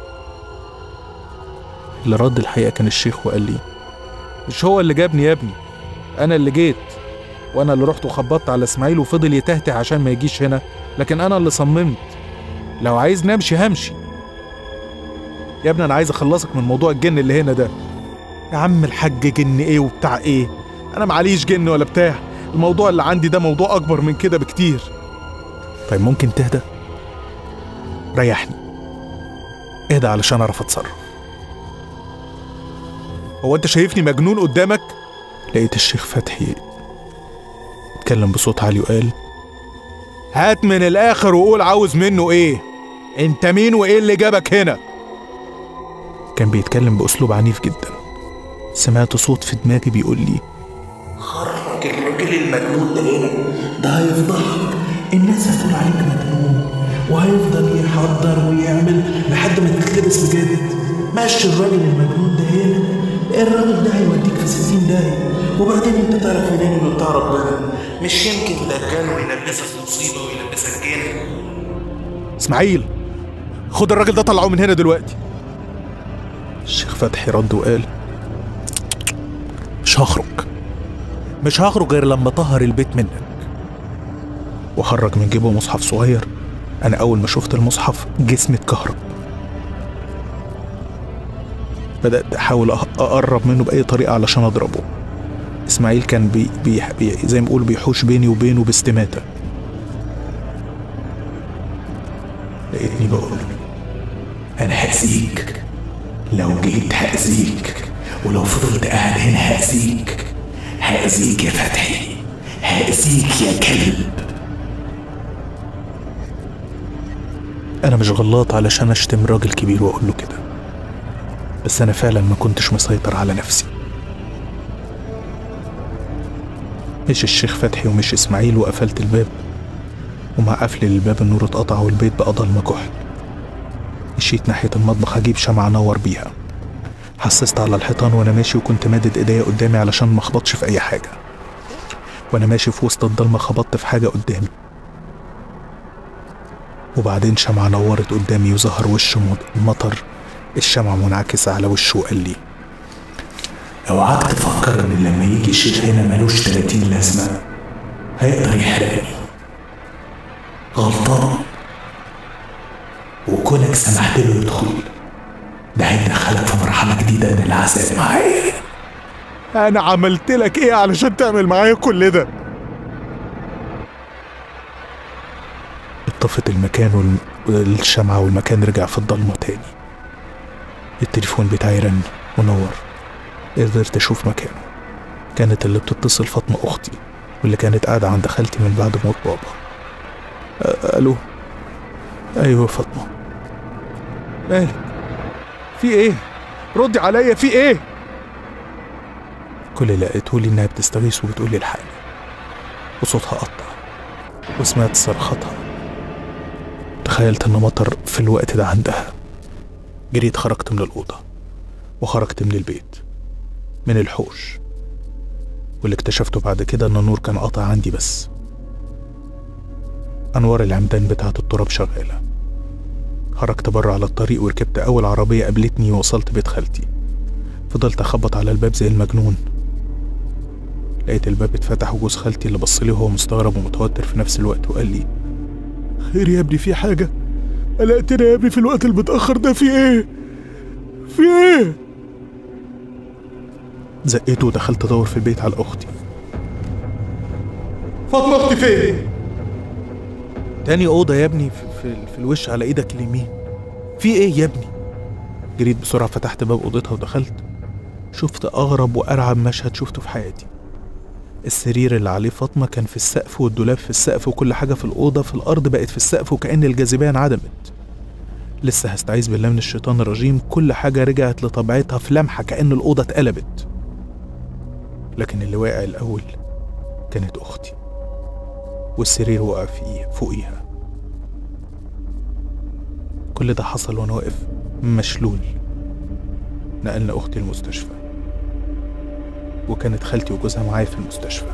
اللي رد الحقيقه كان الشيخ وقال لي مش هو اللي جابني يا ابني انا اللي جيت وانا اللي رحت وخبطت على اسماعيل وفضل يتهته عشان ما يجيش هنا لكن انا اللي صممت لو عايز نمشي همشي يا ابني انا عايز اخلصك من موضوع الجن اللي هنا ده يا عم الحاج جن ايه وبتاع ايه انا معليش جن ولا بتاع الموضوع اللي عندي ده موضوع اكبر من كده بكتير طيب ممكن تهدى ريحني اهدى علشان اعرف اتصرف هو انت شايفني مجنون قدامك لقيت الشيخ فتحي اتكلم بصوت عالي وقال هات من الاخر وقول عاوز منه ايه انت مين وايه اللي جابك هنا كان بيتكلم باسلوب عنيف جدا سمعت صوت في دماغي بيقول لي خرج الراجل المجنون ده هنا ده هيفضحك الناس هتقول عليك مجنون وهيفضل يحضر ويعمل لحد ما تتلبس بجد ماشي الراجل المجنون ده هنا الراجل ده هيوديك في ستين داهية وبعدين انت تعرف منين انه بتاع ربنا مش يمكن ده كان ويلبسك مصيبة ويلبسك جن اسماعيل خد الراجل ده طلعه من هنا دلوقتي الشيخ فتحي رد وقال مش هخرج مش هخرج غير لما طهر البيت منك وخرج من جيبه مصحف صغير انا اول ما شفت المصحف جسمي اتكهرب بدأت أحاول أه- أقرب منه بأي طريقة علشان أضربه إسماعيل كان بي بي بي زي ما بيقول بيحوش بيني وبينه باستماتة لقيتني بقول له انا هأذيك لو جيت هأذيك ولو فضلت قاعد هنا هأذيك هأذيك يا فتحي هأذيك يا كلب أنا مش غلط علشان أشتم راجل كبير وأقول له كده بس أنا فعلا ما كنتش مسيطر على نفسي مش الشيخ فتحي ومش إسماعيل وقفلت الباب ومع قفل الباب النور اتقطع والبيت بقى ضلمة كحل مشيت ناحية المطبخ أجيب شمعة أنور بيها حسست على الحيطان وأنا ماشي وكنت مادد إيديا قدامي علشان ما أخبطش في أي حاجة وأنا ماشي في وسط الضلمة خبطت في حاجة قدامي وبعدين شمعة نورت قدامي وظهر وش مط- مطر الشمعة منعكسة على وشه وقال لي اوعاك تفكر ان لما يجي الشيخ هنا ملوش 30 لازمه هيقدر يحرقني غلطان وكونك سمحت له يدخل ده هيدخلك في مرحله جديده من العذاب معايا أنا عملت لك إيه علشان تعمل معايا كل ده؟ اتطفت المكان والشمعة والمكان رجع في الضلمة تاني التليفون بتاعي رن ونور قدرت أشوف مكانه كانت اللي بتتصل فاطمة أختي واللي كانت قاعدة عند خالتي من بعد موت بابا أ- ألو أيوة فاطمة مالك في إيه؟ ردي عليا في إيه؟ كل اللي لقيته لي إنها بتستغيث وبتقول لي الحقني وصوتها قطع وسمعت صرخاتها تخيلت إن مطر في الوقت ده عندها جريت خرجت من الأوضة وخرجت من البيت من الحوش واللي اكتشفته بعد كده إن النور كان قاطع عندي بس أنوار العمدان بتاعة التراب شغالة خرجت بره على الطريق وركبت أول عربية قابلتني ووصلت بيت خالتي فضلت أخبط على الباب زي المجنون لقيت الباب اتفتح وجوز خالتي اللي بصلي وهو مستغرب ومتوتر في نفس الوقت وقال لي خير يا ابني في حاجة قلقتنا يا ابني في الوقت المتأخر ده في ايه في ايه زقيته ودخلت ادور في البيت على اختي فاطمه اختي فين؟ تاني اوضه يا ابني في, في, في الوش على ايدك اليمين في ايه يا ابني جريت بسرعه فتحت باب اوضتها ودخلت شفت اغرب وارعب مشهد شفته في حياتي السرير اللي عليه فاطمه كان في السقف والدولاب في السقف وكل حاجه في الاوضه في الارض بقت في السقف وكأن الجاذبيه انعدمت لسه هستعيذ بالله من الشيطان الرجيم كل حاجه رجعت لطبيعتها في لمحه كأن الاوضه اتقلبت لكن اللي واقع الاول كانت اختي والسرير وقع فيه فوقيها كل ده حصل وانا واقف مشلول نقلنا اختي المستشفى وكانت خالتي وجوزها معايا في المستشفى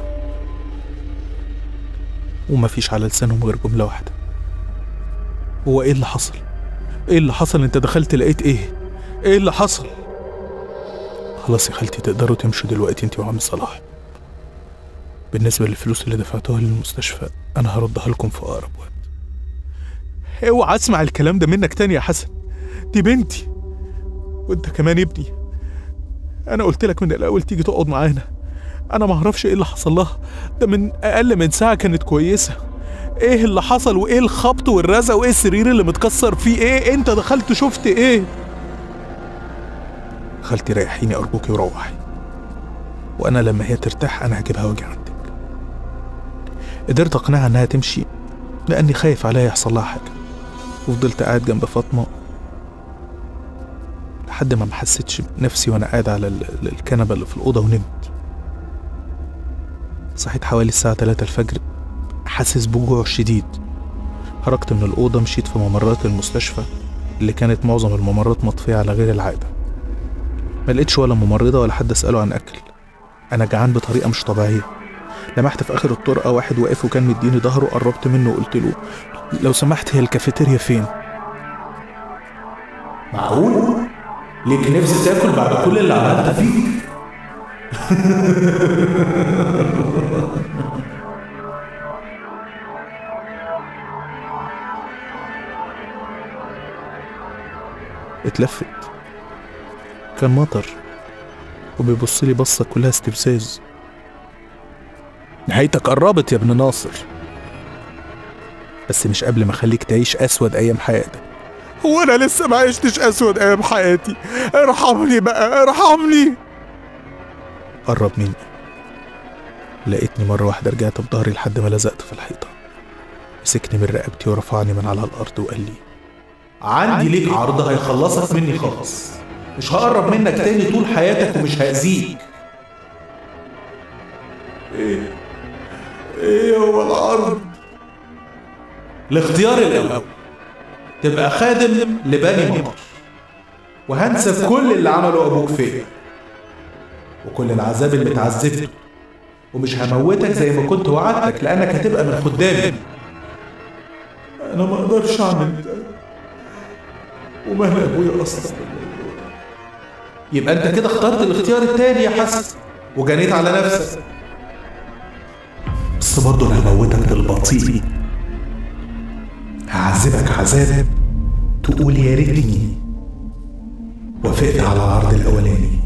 ومفيش على لسانهم غير جملة واحدة هو ايه اللي حصل؟ ايه اللي حصل انت دخلت لقيت ايه؟ ايه اللي حصل؟ خلاص يا خالتي تقدروا تمشوا دلوقتي انت وعم صلاح بالنسبة للفلوس اللي دفعتوها للمستشفى أنا هردها لكم في أقرب وقت اوعى أسمع الكلام ده منك تاني يا حسن دي بنتي وأنت كمان ابني أنا قلت لك من الأول تيجي تقعد معانا أنا معرفش إيه اللي حصل لها ده من أقل من ساعة كانت كويسة إيه اللي حصل وإيه الخبط والرزع وإيه السرير اللي متكسر فيه إيه أنت دخلت شفت إيه خالتي ريحيني أرجوكي وروحي وأنا لما هي ترتاح أنا هجيبها واجي عندك قدرت أقنعها إنها تمشي لأني خايف عليها يحصل لها حاجة وفضلت قاعد جنب فاطمة لحد ما ما حسيتش بنفسي وأنا قاعد على ال- ال- الكنبة اللي في الأوضة ونمت صحيت حوالي الساعة 3 الفجر حاسس بوجوع شديد خرجت من الأوضة مشيت في ممرات المستشفى اللي كانت معظم الممرات مطفية على غير العادة ما لقيتش ولا ممرضة ولا حد أسأله عن أكل أنا جعان بطريقة مش طبيعية لمحت في آخر الطرقة واحد واقف وكان مديني ظهره قربت منه وقلت له لو سمحت هي الكافيتيريا فين؟ معقول ليك نفس تاكل بعد كل اللي عملته فيك اتلفت كان مطر وبيبص لي بصة كلها استفزاز نهايتك قربت يا ابن ناصر بس مش قبل ما اخليك تعيش اسود ايام حياتك هو انا لسه ما عشتش اسود ايام حياتي ارحمني بقى ارحمني قرب مني لقيتني مرة واحدة رجعت بظهري لحد ما لزقت في الحيطة مسكني من رقبتي ورفعني من على الأرض وقال لي عندي ليك عرض هيخلصك مني خالص مش هقرب منك تاني طول حياتك ومش هأذيك ايه هو العرض الاختيار الأول تبقى خادم لبني مطر وهنسى كل اللي عمله أبوك فيا وكل العذاب اللي اتعذبته ومش هموتك زي ما كنت وعدتك لأنك هتبقى من خدامي انا ما اقدرش اعمل ده ومال ابويا اصلا يبقى انت كده اخترت الاختيار التاني يا حسن وجنيت على نفسك بس برضه انا هموتك بالبطيء هعذبك عذاب تقول يا ريتني وافقت على العرض الاولاني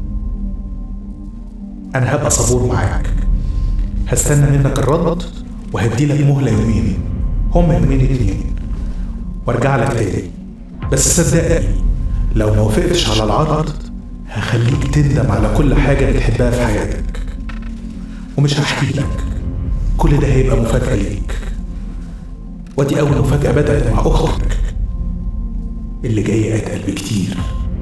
انا هبقى صبور معاك هستنى منك الرد وهدي لك مهله يومين هم يومين اتنين وارجع لك تاني بس صدقني لو ما وافقتش على العرض هخليك تندم على كل حاجة بتحبها في حياتك ومش هحكي لك كل ده هيبقى مفاجأة ليك ودي أول مفاجأة بدأت مع أختك اللي جاية أتقل بكتير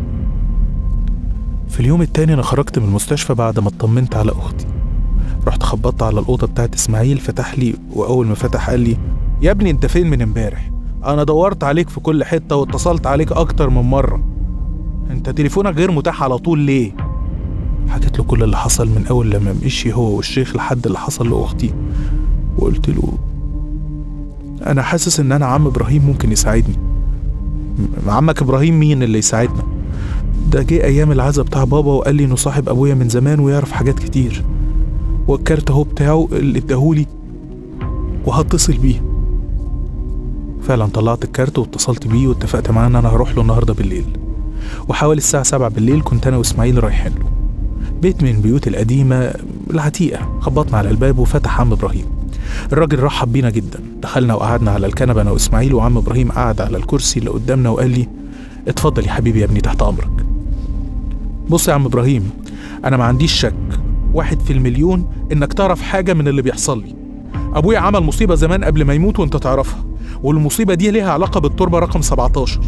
في اليوم التاني انا خرجت من المستشفى بعد ما اطمنت على اختي رحت خبطت على الاوضه بتاعت اسماعيل فتح لي واول ما فتح قال لي يا ابني انت فين من امبارح انا دورت عليك في كل حته واتصلت عليك اكتر من مره انت تليفونك غير متاح على طول ليه حكيت له كل اللي حصل من اول لما مشي هو والشيخ لحد اللي حصل لاختي وقلت له انا حاسس ان انا عم ابراهيم ممكن يساعدني م- عمك ابراهيم مين اللي يساعدنا ده جه ايام العزا بتاع بابا وقال لي انه صاحب ابويا من زمان ويعرف حاجات كتير والكارت اهو بتاعه اللي اداهولي وهتصل بيه فعلا طلعت الكارت واتصلت بيه واتفقت معاه ان انا هروح له النهارده بالليل وحوالي الساعة سبعة بالليل كنت انا واسماعيل رايحين له بيت من البيوت القديمة العتيقة خبطنا على الباب وفتح عم ابراهيم الراجل رحب بينا جدا دخلنا وقعدنا على الكنبة انا واسماعيل وعم ابراهيم قعد على الكرسي اللي قدامنا وقال لي اتفضل يا حبيبي يا ابني تحت امرك بص يا عم ابراهيم انا ما عنديش شك واحد في المليون انك تعرف حاجة من اللي بيحصل لي ابويا عمل مصيبة زمان قبل ما يموت وانت تعرفها والمصيبة دي ليها علاقة بالتربة رقم 17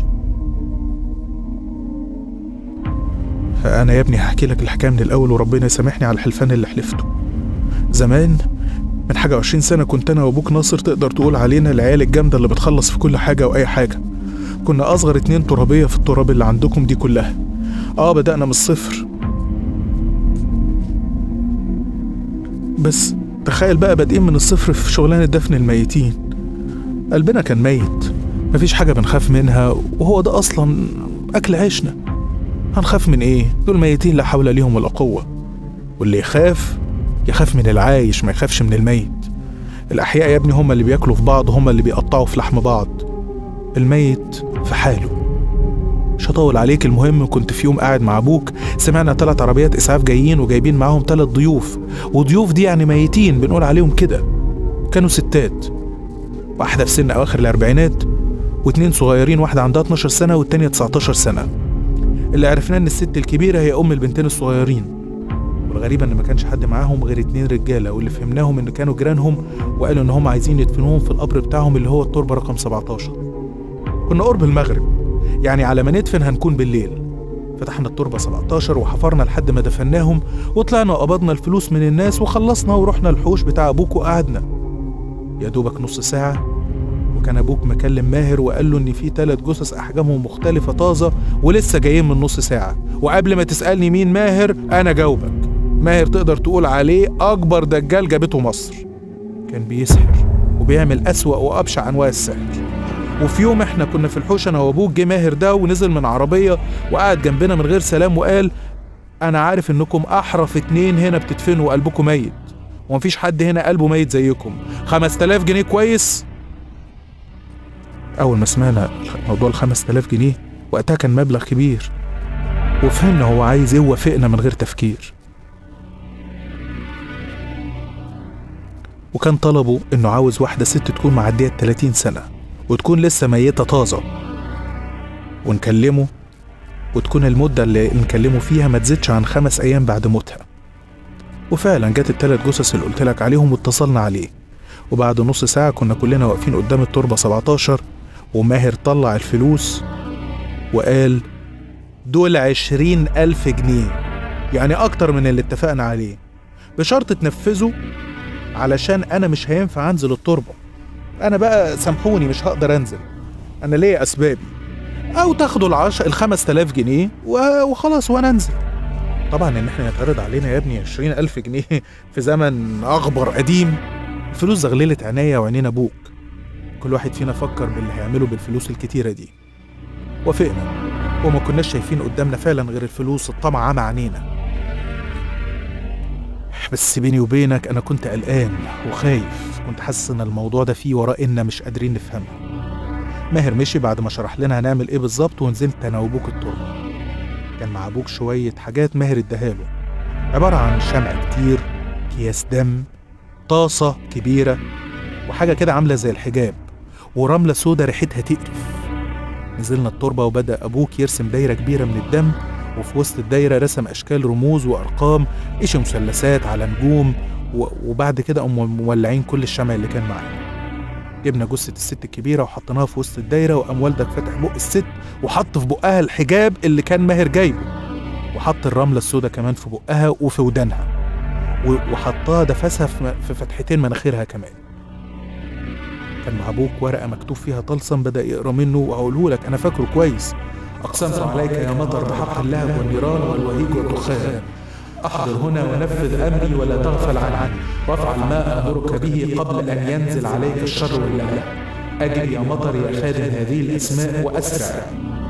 أنا يا ابني هحكي لك الحكاية من الأول وربنا يسامحني على الحلفان اللي حلفته زمان من حاجة وعشرين سنة كنت أنا وأبوك ناصر تقدر تقول علينا العيال الجامدة اللي بتخلص في كل حاجة وأي حاجة كنا أصغر اتنين ترابية في التراب اللي عندكم دي كلها آه بدأنا من الصفر بس تخيل بقى بادئين من الصفر في شغلانة دفن الميتين قلبنا كان ميت مفيش حاجة بنخاف منها وهو ده أصلا أكل عيشنا هنخاف من إيه؟ دول ميتين لا حول ليهم ولا قوة واللي يخاف يخاف من العايش ما يخافش من الميت الأحياء يا ابني هما اللي بياكلوا في بعض هما اللي بيقطعوا في لحم بعض الميت في حاله مش هطول عليك المهم كنت في يوم قاعد مع ابوك سمعنا ثلاث عربيات اسعاف جايين وجايبين معاهم ثلاث ضيوف وضيوف دي يعني ميتين بنقول عليهم كده كانوا ستات واحدة في سن أواخر الأربعينات واتنين صغيرين واحدة عندها 12 سنة والتانية 19 سنة اللي عرفناه إن الست الكبيرة هي أم البنتين الصغيرين والغريبة إن ما كانش حد معاهم غير اتنين رجالة واللي فهمناهم إن كانوا جيرانهم وقالوا إن هم عايزين يدفنوهم في القبر بتاعهم اللي هو التربة رقم 17 كنا قرب المغرب يعني على ما ندفن هنكون بالليل فتحنا التربة 17 وحفرنا لحد ما دفناهم وطلعنا وقبضنا الفلوس من الناس وخلصنا ورحنا الحوش بتاع أبوك وقعدنا يا دوبك نص ساعة وكان أبوك مكلم ماهر وقال له إن في تلات جثث أحجامهم مختلفة طازة ولسه جايين من نص ساعة وقبل ما تسألني مين ماهر أنا جاوبك ماهر تقدر تقول عليه أكبر دجال جابته مصر كان بيسحر وبيعمل أسوأ وأبشع أنواع السحر وفي يوم احنا كنا في الحوش انا وابوك جه ماهر ده ونزل من عربيه وقعد جنبنا من غير سلام وقال انا عارف انكم احرف اتنين هنا بتدفنوا وقلبكم ميت ومفيش حد هنا قلبه ميت زيكم 5000 جنيه كويس اول ما سمعنا موضوع ال 5000 جنيه وقتها كان مبلغ كبير وفهمنا هو عايز ايه ووافقنا من غير تفكير وكان طلبه انه عاوز واحدة ست تكون معدية ال 30 سنة وتكون لسه ميتة طازة ونكلمه وتكون المدة اللي نكلمه فيها ما تزيدش عن خمس أيام بعد موتها وفعلا جت التلات جثث اللي قلت لك عليهم واتصلنا عليه وبعد نص ساعة كنا كلنا واقفين قدام التربة 17 وماهر طلع الفلوس وقال دول عشرين ألف جنيه يعني أكتر من اللي اتفقنا عليه بشرط تنفذوا علشان أنا مش هينفع أنزل التربة أنا بقى سامحوني مش هقدر أنزل أنا ليا أسبابي أو تاخدوا العش... الخمس تلاف جنيه و- وخلاص وأنا أنزل طبعا إن إحنا يتعرض علينا يا ابني عشرين ألف جنيه في زمن أغبر قديم الفلوس زغللت عينيا وعينين أبوك كل واحد فينا فكر باللي هيعمله بالفلوس الكتيرة دي وافقنا وما كناش شايفين قدامنا فعلا غير الفلوس الطمع عمى عينينا بس بيني وبينك أنا كنت قلقان وخايف كنت حاسس إن الموضوع ده فيه وراه إنا مش قادرين نفهمها ماهر مشي بعد ما شرح لنا هنعمل إيه بالظبط ونزلت أنا وأبوك التربة كان مع أبوك شوية حاجات ماهر اداهاله عبارة عن شمع كتير أكياس دم طاسة كبيرة وحاجة كده عاملة زي الحجاب ورملة سودا ريحتها تقرف نزلنا التربة وبدأ أبوك يرسم دايرة كبيرة من الدم وفي وسط الدايرة رسم أشكال رموز وأرقام إيش مثلثات على نجوم و- وبعد كده قاموا مولعين كل الشمع اللي كان معانا جبنا جثة الست الكبيرة وحطيناها في وسط الدايرة وقام والدك فتح بق الست وحط في بقها الحجاب اللي كان ماهر جايبه وحط الرملة السوداء كمان في بقها وفي ودانها و- وحطها دفسها في م- في فتحتين مناخيرها كمان كان مع ابوك ورقه مكتوب فيها طلسم بدا يقرا منه واقوله لك انا فاكره كويس اقسمت عليك يا مطر بحق اللهب والنيران والوهيج والدخان احضر هنا ونفذ امري ولا تغفل عني وافعل ما امرك به قبل ان ينزل عليك الشر والبلاء اجل يا مطر يا خادم هذه الاسماء واسرع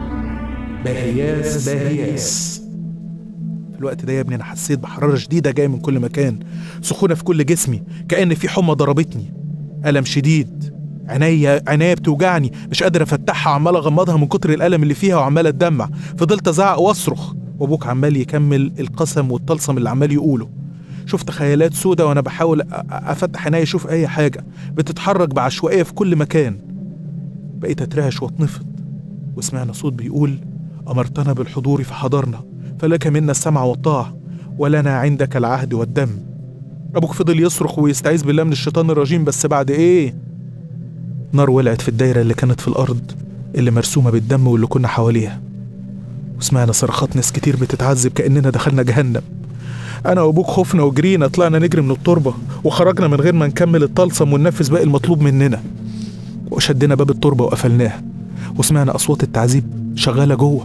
باهياس باهياس في الوقت ده يا ابني انا حسيت بحراره شديده جايه من كل مكان سخونه في كل جسمي كأن في حمى ضربتني ألم شديد عينيا عينيا بتوجعني مش قادر افتحها عمال اغمضها من كتر الالم اللي فيها وعمال اتدمع فضلت ازعق واصرخ وابوك عمال يكمل القسم والطلسم اللي عمال يقوله شفت خيالات سودة وانا بحاول أ- أ- افتح عينيا اشوف اي حاجه بتتحرك بعشوائيه في كل مكان بقيت اترعش واتنفض وسمعنا صوت بيقول امرتنا بالحضور فحضرنا فلك منا السمع والطاعه ولنا عندك العهد والدم ابوك فضل يصرخ ويستعيذ بالله من الشيطان الرجيم بس بعد ايه نار ولعت في الدايرة اللي كانت في الأرض اللي مرسومة بالدم واللي كنا حواليها وسمعنا صرخات ناس كتير بتتعذب كأننا دخلنا جهنم أنا وأبوك خفنا وجرينا طلعنا نجري من التربة وخرجنا من غير ما نكمل الطلسم وننفذ باقي المطلوب مننا وشدنا باب التربة وقفلناها وسمعنا أصوات التعذيب شغالة جوه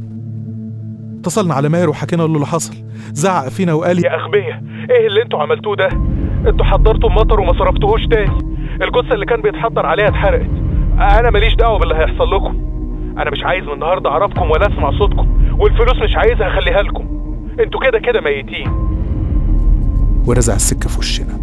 اتصلنا على ماهر وحكينا له اللي حصل زعق فينا وقال يا أغبياء إيه اللي انتوا عملتوه ده؟ انتوا حضرتوا المطر وما صرفتوهوش تاني الجثة اللي كان بيتحضر عليها اتحرقت أنا ماليش دعوة باللي هيحصل لكم أنا مش عايز من النهاردة أعرفكم ولا أسمع صوتكم والفلوس مش عايزها أخليها لكم انتوا كده كده ميتين ورزع السكة في وشنا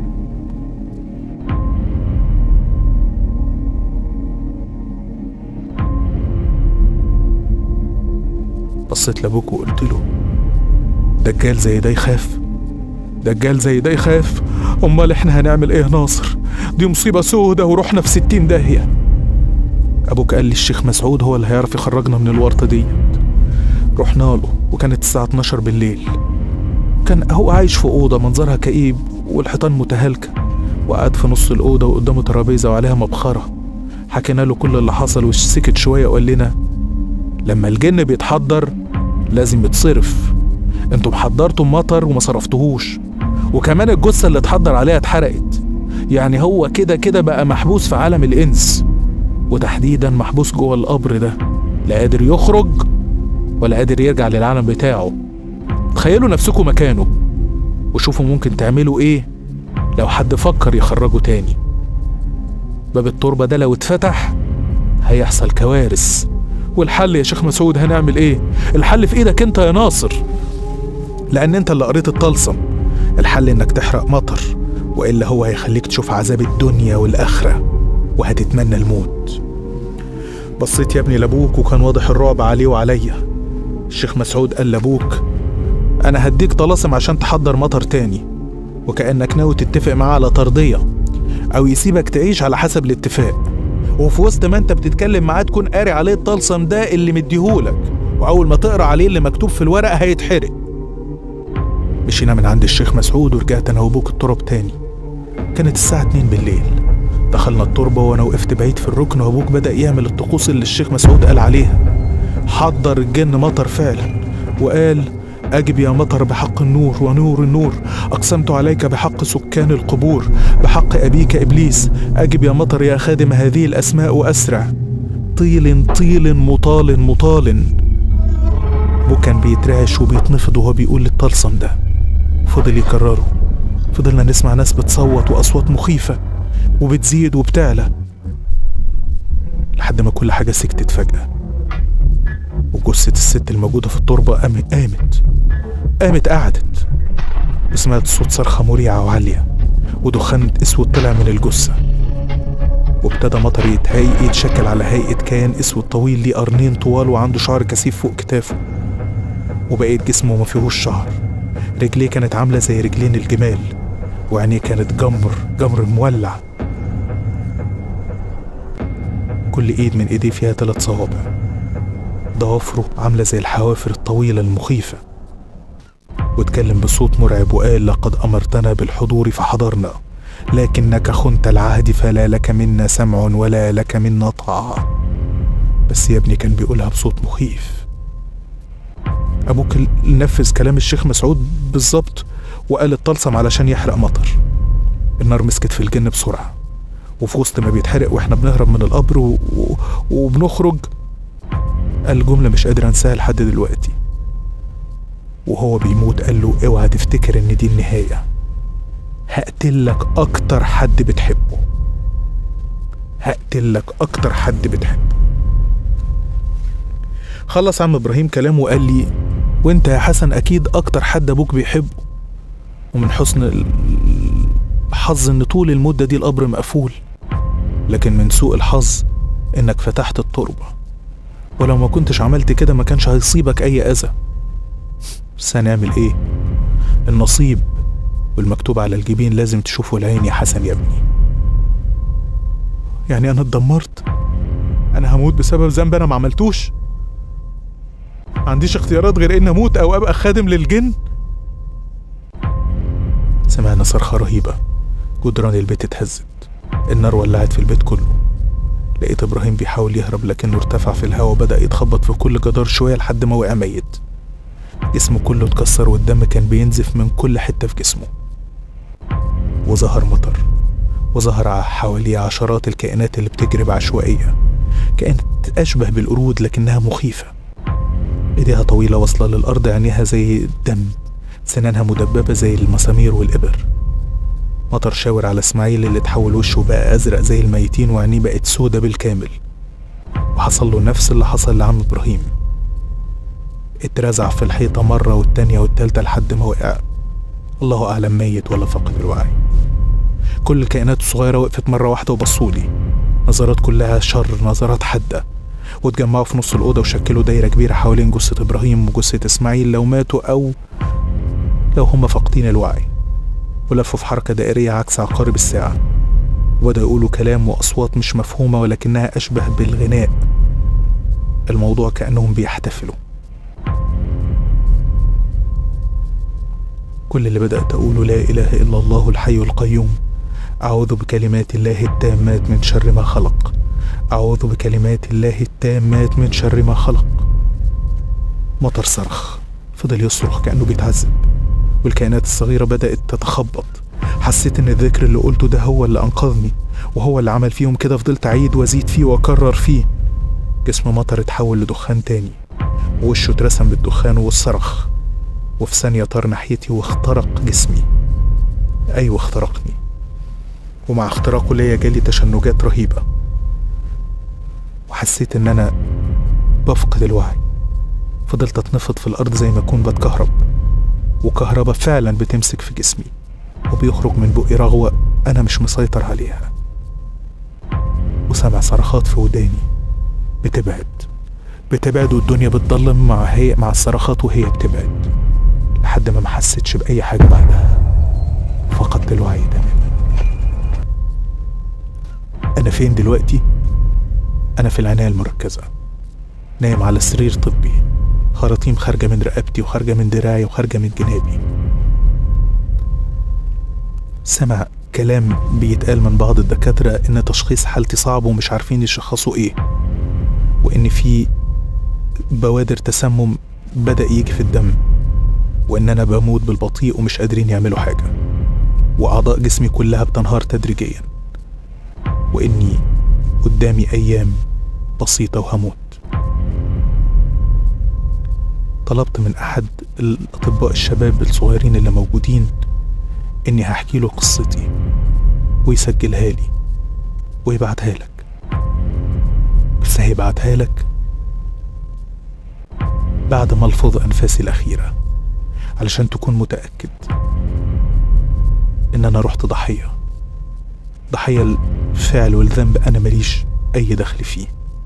بصيت لابوك وقلت له دجال زي ده يخاف دجال زي ده يخاف امال احنا هنعمل ايه يا ناصر دي مصيبة سودة ورحنا في ستين داهية ابوك قال لي الشيخ مسعود هو اللي هيعرف يخرجنا من الورطة دي رحنا له وكانت الساعة 12 بالليل كان هو عايش في أوضة منظرها كئيب والحيطان متهالكة وقعد في نص الأوضة وقدامه ترابيزة وعليها مبخرة حكينا له كل اللي حصل وسكت شوية وقال لنا لما الجن بيتحضر لازم يتصرف انتم حضرتوا مطر وما صرفتوهوش وكمان الجثة اللي اتحضر عليها اتحرقت يعني هو كده كده بقى محبوس في عالم الإنس وتحديدا محبوس جوه القبر ده لا قادر يخرج ولا قادر يرجع للعالم بتاعه تخيلوا نفسكم مكانه وشوفوا ممكن تعملوا ايه لو حد فكر يخرجه تاني باب التربة ده لو اتفتح هيحصل كوارث والحل يا شيخ مسعود هنعمل ايه الحل في ايدك انت يا ناصر لأن أنت اللي قريت الطلسم الحل إنك تحرق مطر وإلا هو هيخليك تشوف عذاب الدنيا والآخرة وهتتمنى الموت بصيت يا ابني لأبوك وكان واضح الرعب عليه وعليا الشيخ مسعود قال لأبوك أنا هديك طلاسم عشان تحضر مطر تاني وكأنك ناوي تتفق معاه على ترضية أو يسيبك تعيش على حسب الاتفاق وفي وسط ما انت بتتكلم معاه تكون قاري عليه الطلسم ده اللي مديهولك واول ما تقرا عليه اللي مكتوب في الورقه هيتحرق مشينا من عند الشيخ مسعود ورجعت انا وابوك التراب تاني كانت الساعه 2 بالليل دخلنا التربة وانا وقفت بعيد في الركن وابوك بدأ يعمل الطقوس اللي الشيخ مسعود قال عليها حضر الجن مطر فعلا وقال أجب يا مطر بحق النور ونور النور أقسمت عليك بحق سكان القبور بحق أبيك إبليس أجب يا مطر يا خادم هذه الأسماء وأسرع طيل طيل مطال مطال أبوه كان بيترعش وبيتنفض وهو بيقول الطلسم ده فضل يكرره فضلنا نسمع ناس بتصوت وأصوات مخيفة وبتزيد وبتعلى لحد ما كل حاجة سكتت فجأة وجثة الست الموجودة في التربة قامت قامت قامت قعدت وسمعت صوت صرخة مريعة وعالية ودخان اسود طلع من الجثة وابتدى مطر يتهيئ يتشكل على هيئة كائن اسود طويل ليه قرنين طوال وعنده شعر كثيف فوق كتافه وبقيت جسمه ما فيهوش شعر رجليه كانت عاملة زي رجلين الجمال وعينيه كانت جمر جمر مولع كل ايد من ايديه فيها ثلاث صوابع ضوافره عاملة زي الحوافر الطويلة المخيفة واتكلم بصوت مرعب وقال لقد أمرتنا بالحضور فحضرنا لكنك خنت العهد فلا لك منا سمع ولا لك منا طاعة بس يا ابني كان بيقولها بصوت مخيف أبوك نفذ كلام الشيخ مسعود بالظبط وقال الطلسم علشان يحرق مطر النار مسكت في الجن بسرعة وفي وسط ما بيتحرق واحنا بنهرب من القبر و... و... وبنخرج قال جملة مش قادر انساها لحد دلوقتي وهو بيموت قال له اوعى تفتكر ان دي النهاية هقتلك اكتر حد بتحبه هقتلك اكتر حد بتحبه خلص عم ابراهيم كلامه وقال لي وانت يا حسن اكيد اكتر حد ابوك بيحبه ومن حسن الحظ ان طول المدة دي القبر مقفول لكن من سوء الحظ انك فتحت التربة ولو ما كنتش عملت كده ما كانش هيصيبك اي اذى بس هنعمل ايه النصيب والمكتوب على الجبين لازم تشوفه العين يا حسن يا ابني يعني انا اتدمرت انا هموت بسبب ذنب انا ما عملتوش ما عنديش اختيارات غير ان اموت او ابقى خادم للجن سمعنا صرخة رهيبة جدران البيت اتهزت النار ولعت في البيت كله لقيت ابراهيم بيحاول يهرب لكنه ارتفع في الهواء وبدأ يتخبط في كل جدار شوية لحد ما وقع ميت جسمه كله اتكسر والدم كان بينزف من كل حتة في جسمه وظهر مطر وظهر حواليه عشرات الكائنات اللي بتجري بعشوائية كانت أشبه بالقرود لكنها مخيفة ايديها طويلة واصلة للأرض عينيها زي الدم سنانها مدببة زي المسامير والإبر مطر شاور على اسماعيل اللي اتحول وشه بقى أزرق زي الميتين وعينيه بقت سودة بالكامل وحصل له نفس اللي حصل لعم إبراهيم اترزع في الحيطة مرة والتانية والتالتة لحد ما وقع الله أعلم ميت ولا فقد الوعي كل الكائنات الصغيرة وقفت مرة واحدة وبصولي نظرات كلها شر نظرات حادة واتجمعوا في نص الأوضة وشكلوا دايرة كبيرة حوالين جثة إبراهيم وجثة إسماعيل لو ماتوا أو لو هم فاقدين الوعي ولفوا في حركة دائرية عكس عقارب الساعة وبدأوا يقولوا كلام وأصوات مش مفهومة ولكنها أشبه بالغناء الموضوع كأنهم بيحتفلوا كل اللي بدأت أقوله لا إله إلا الله الحي القيوم أعوذ بكلمات الله التامات من شر ما خلق أعوذ بكلمات الله التامات من شر ما خلق مطر صرخ فضل يصرخ كأنه بيتعذب والكائنات الصغيرة بدأت تتخبط حسيت إن الذكر اللي قلته ده هو اللي أنقذني وهو اللي عمل فيهم كده فضلت أعيد وأزيد فيه وأكرر فيه جسم مطر اتحول لدخان تاني ووشه اترسم بالدخان والصرخ وفي ثانية طار ناحيتي واخترق جسمي أيوة اخترقني ومع اختراقه ليا جالي تشنجات رهيبة وحسيت إن أنا بفقد الوعي فضلت أتنفض في الأرض زي ما أكون بتكهرب وكهرباء فعلا بتمسك في جسمي وبيخرج من بقي رغوة أنا مش مسيطر عليها وسمع صرخات في وداني بتبعد بتبعد والدنيا بتضلم مع هي مع الصرخات وهي بتبعد لحد ما ما حسيتش بأي حاجة بعدها فقدت الوعي تماما أنا فين دلوقتي؟ أنا في العناية المركزة نايم على سرير طبي خراطيم خارجة من رقبتي وخارجة من دراعي وخارجة من جنابي سمع كلام بيتقال من بعض الدكاترة إن تشخيص حالتي صعب ومش عارفين يشخصوا إيه وإن في بوادر تسمم بدأ يجي في الدم وإن أنا بموت بالبطيء ومش قادرين يعملوا حاجة وأعضاء جسمي كلها بتنهار تدريجيا وإني قدامي أيام بسيطة وهموت طلبت من أحد الأطباء الشباب الصغيرين اللي موجودين إني هحكي له قصتي ويسجلها لي ويبعتها لك بس هيبعتها لك بعد ما الفظ أنفاسي الأخيرة علشان تكون متأكد إن أنا رحت ضحية ضحية الفعل والذنب أنا ماليش أي دخل فيه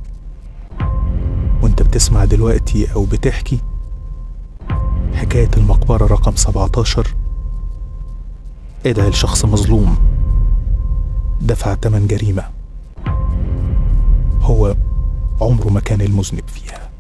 وانت بتسمع دلوقتي أو بتحكي حكاية المقبرة رقم 17 ادعي لشخص مظلوم دفع تمن جريمة هو عمره ما كان المذنب فيها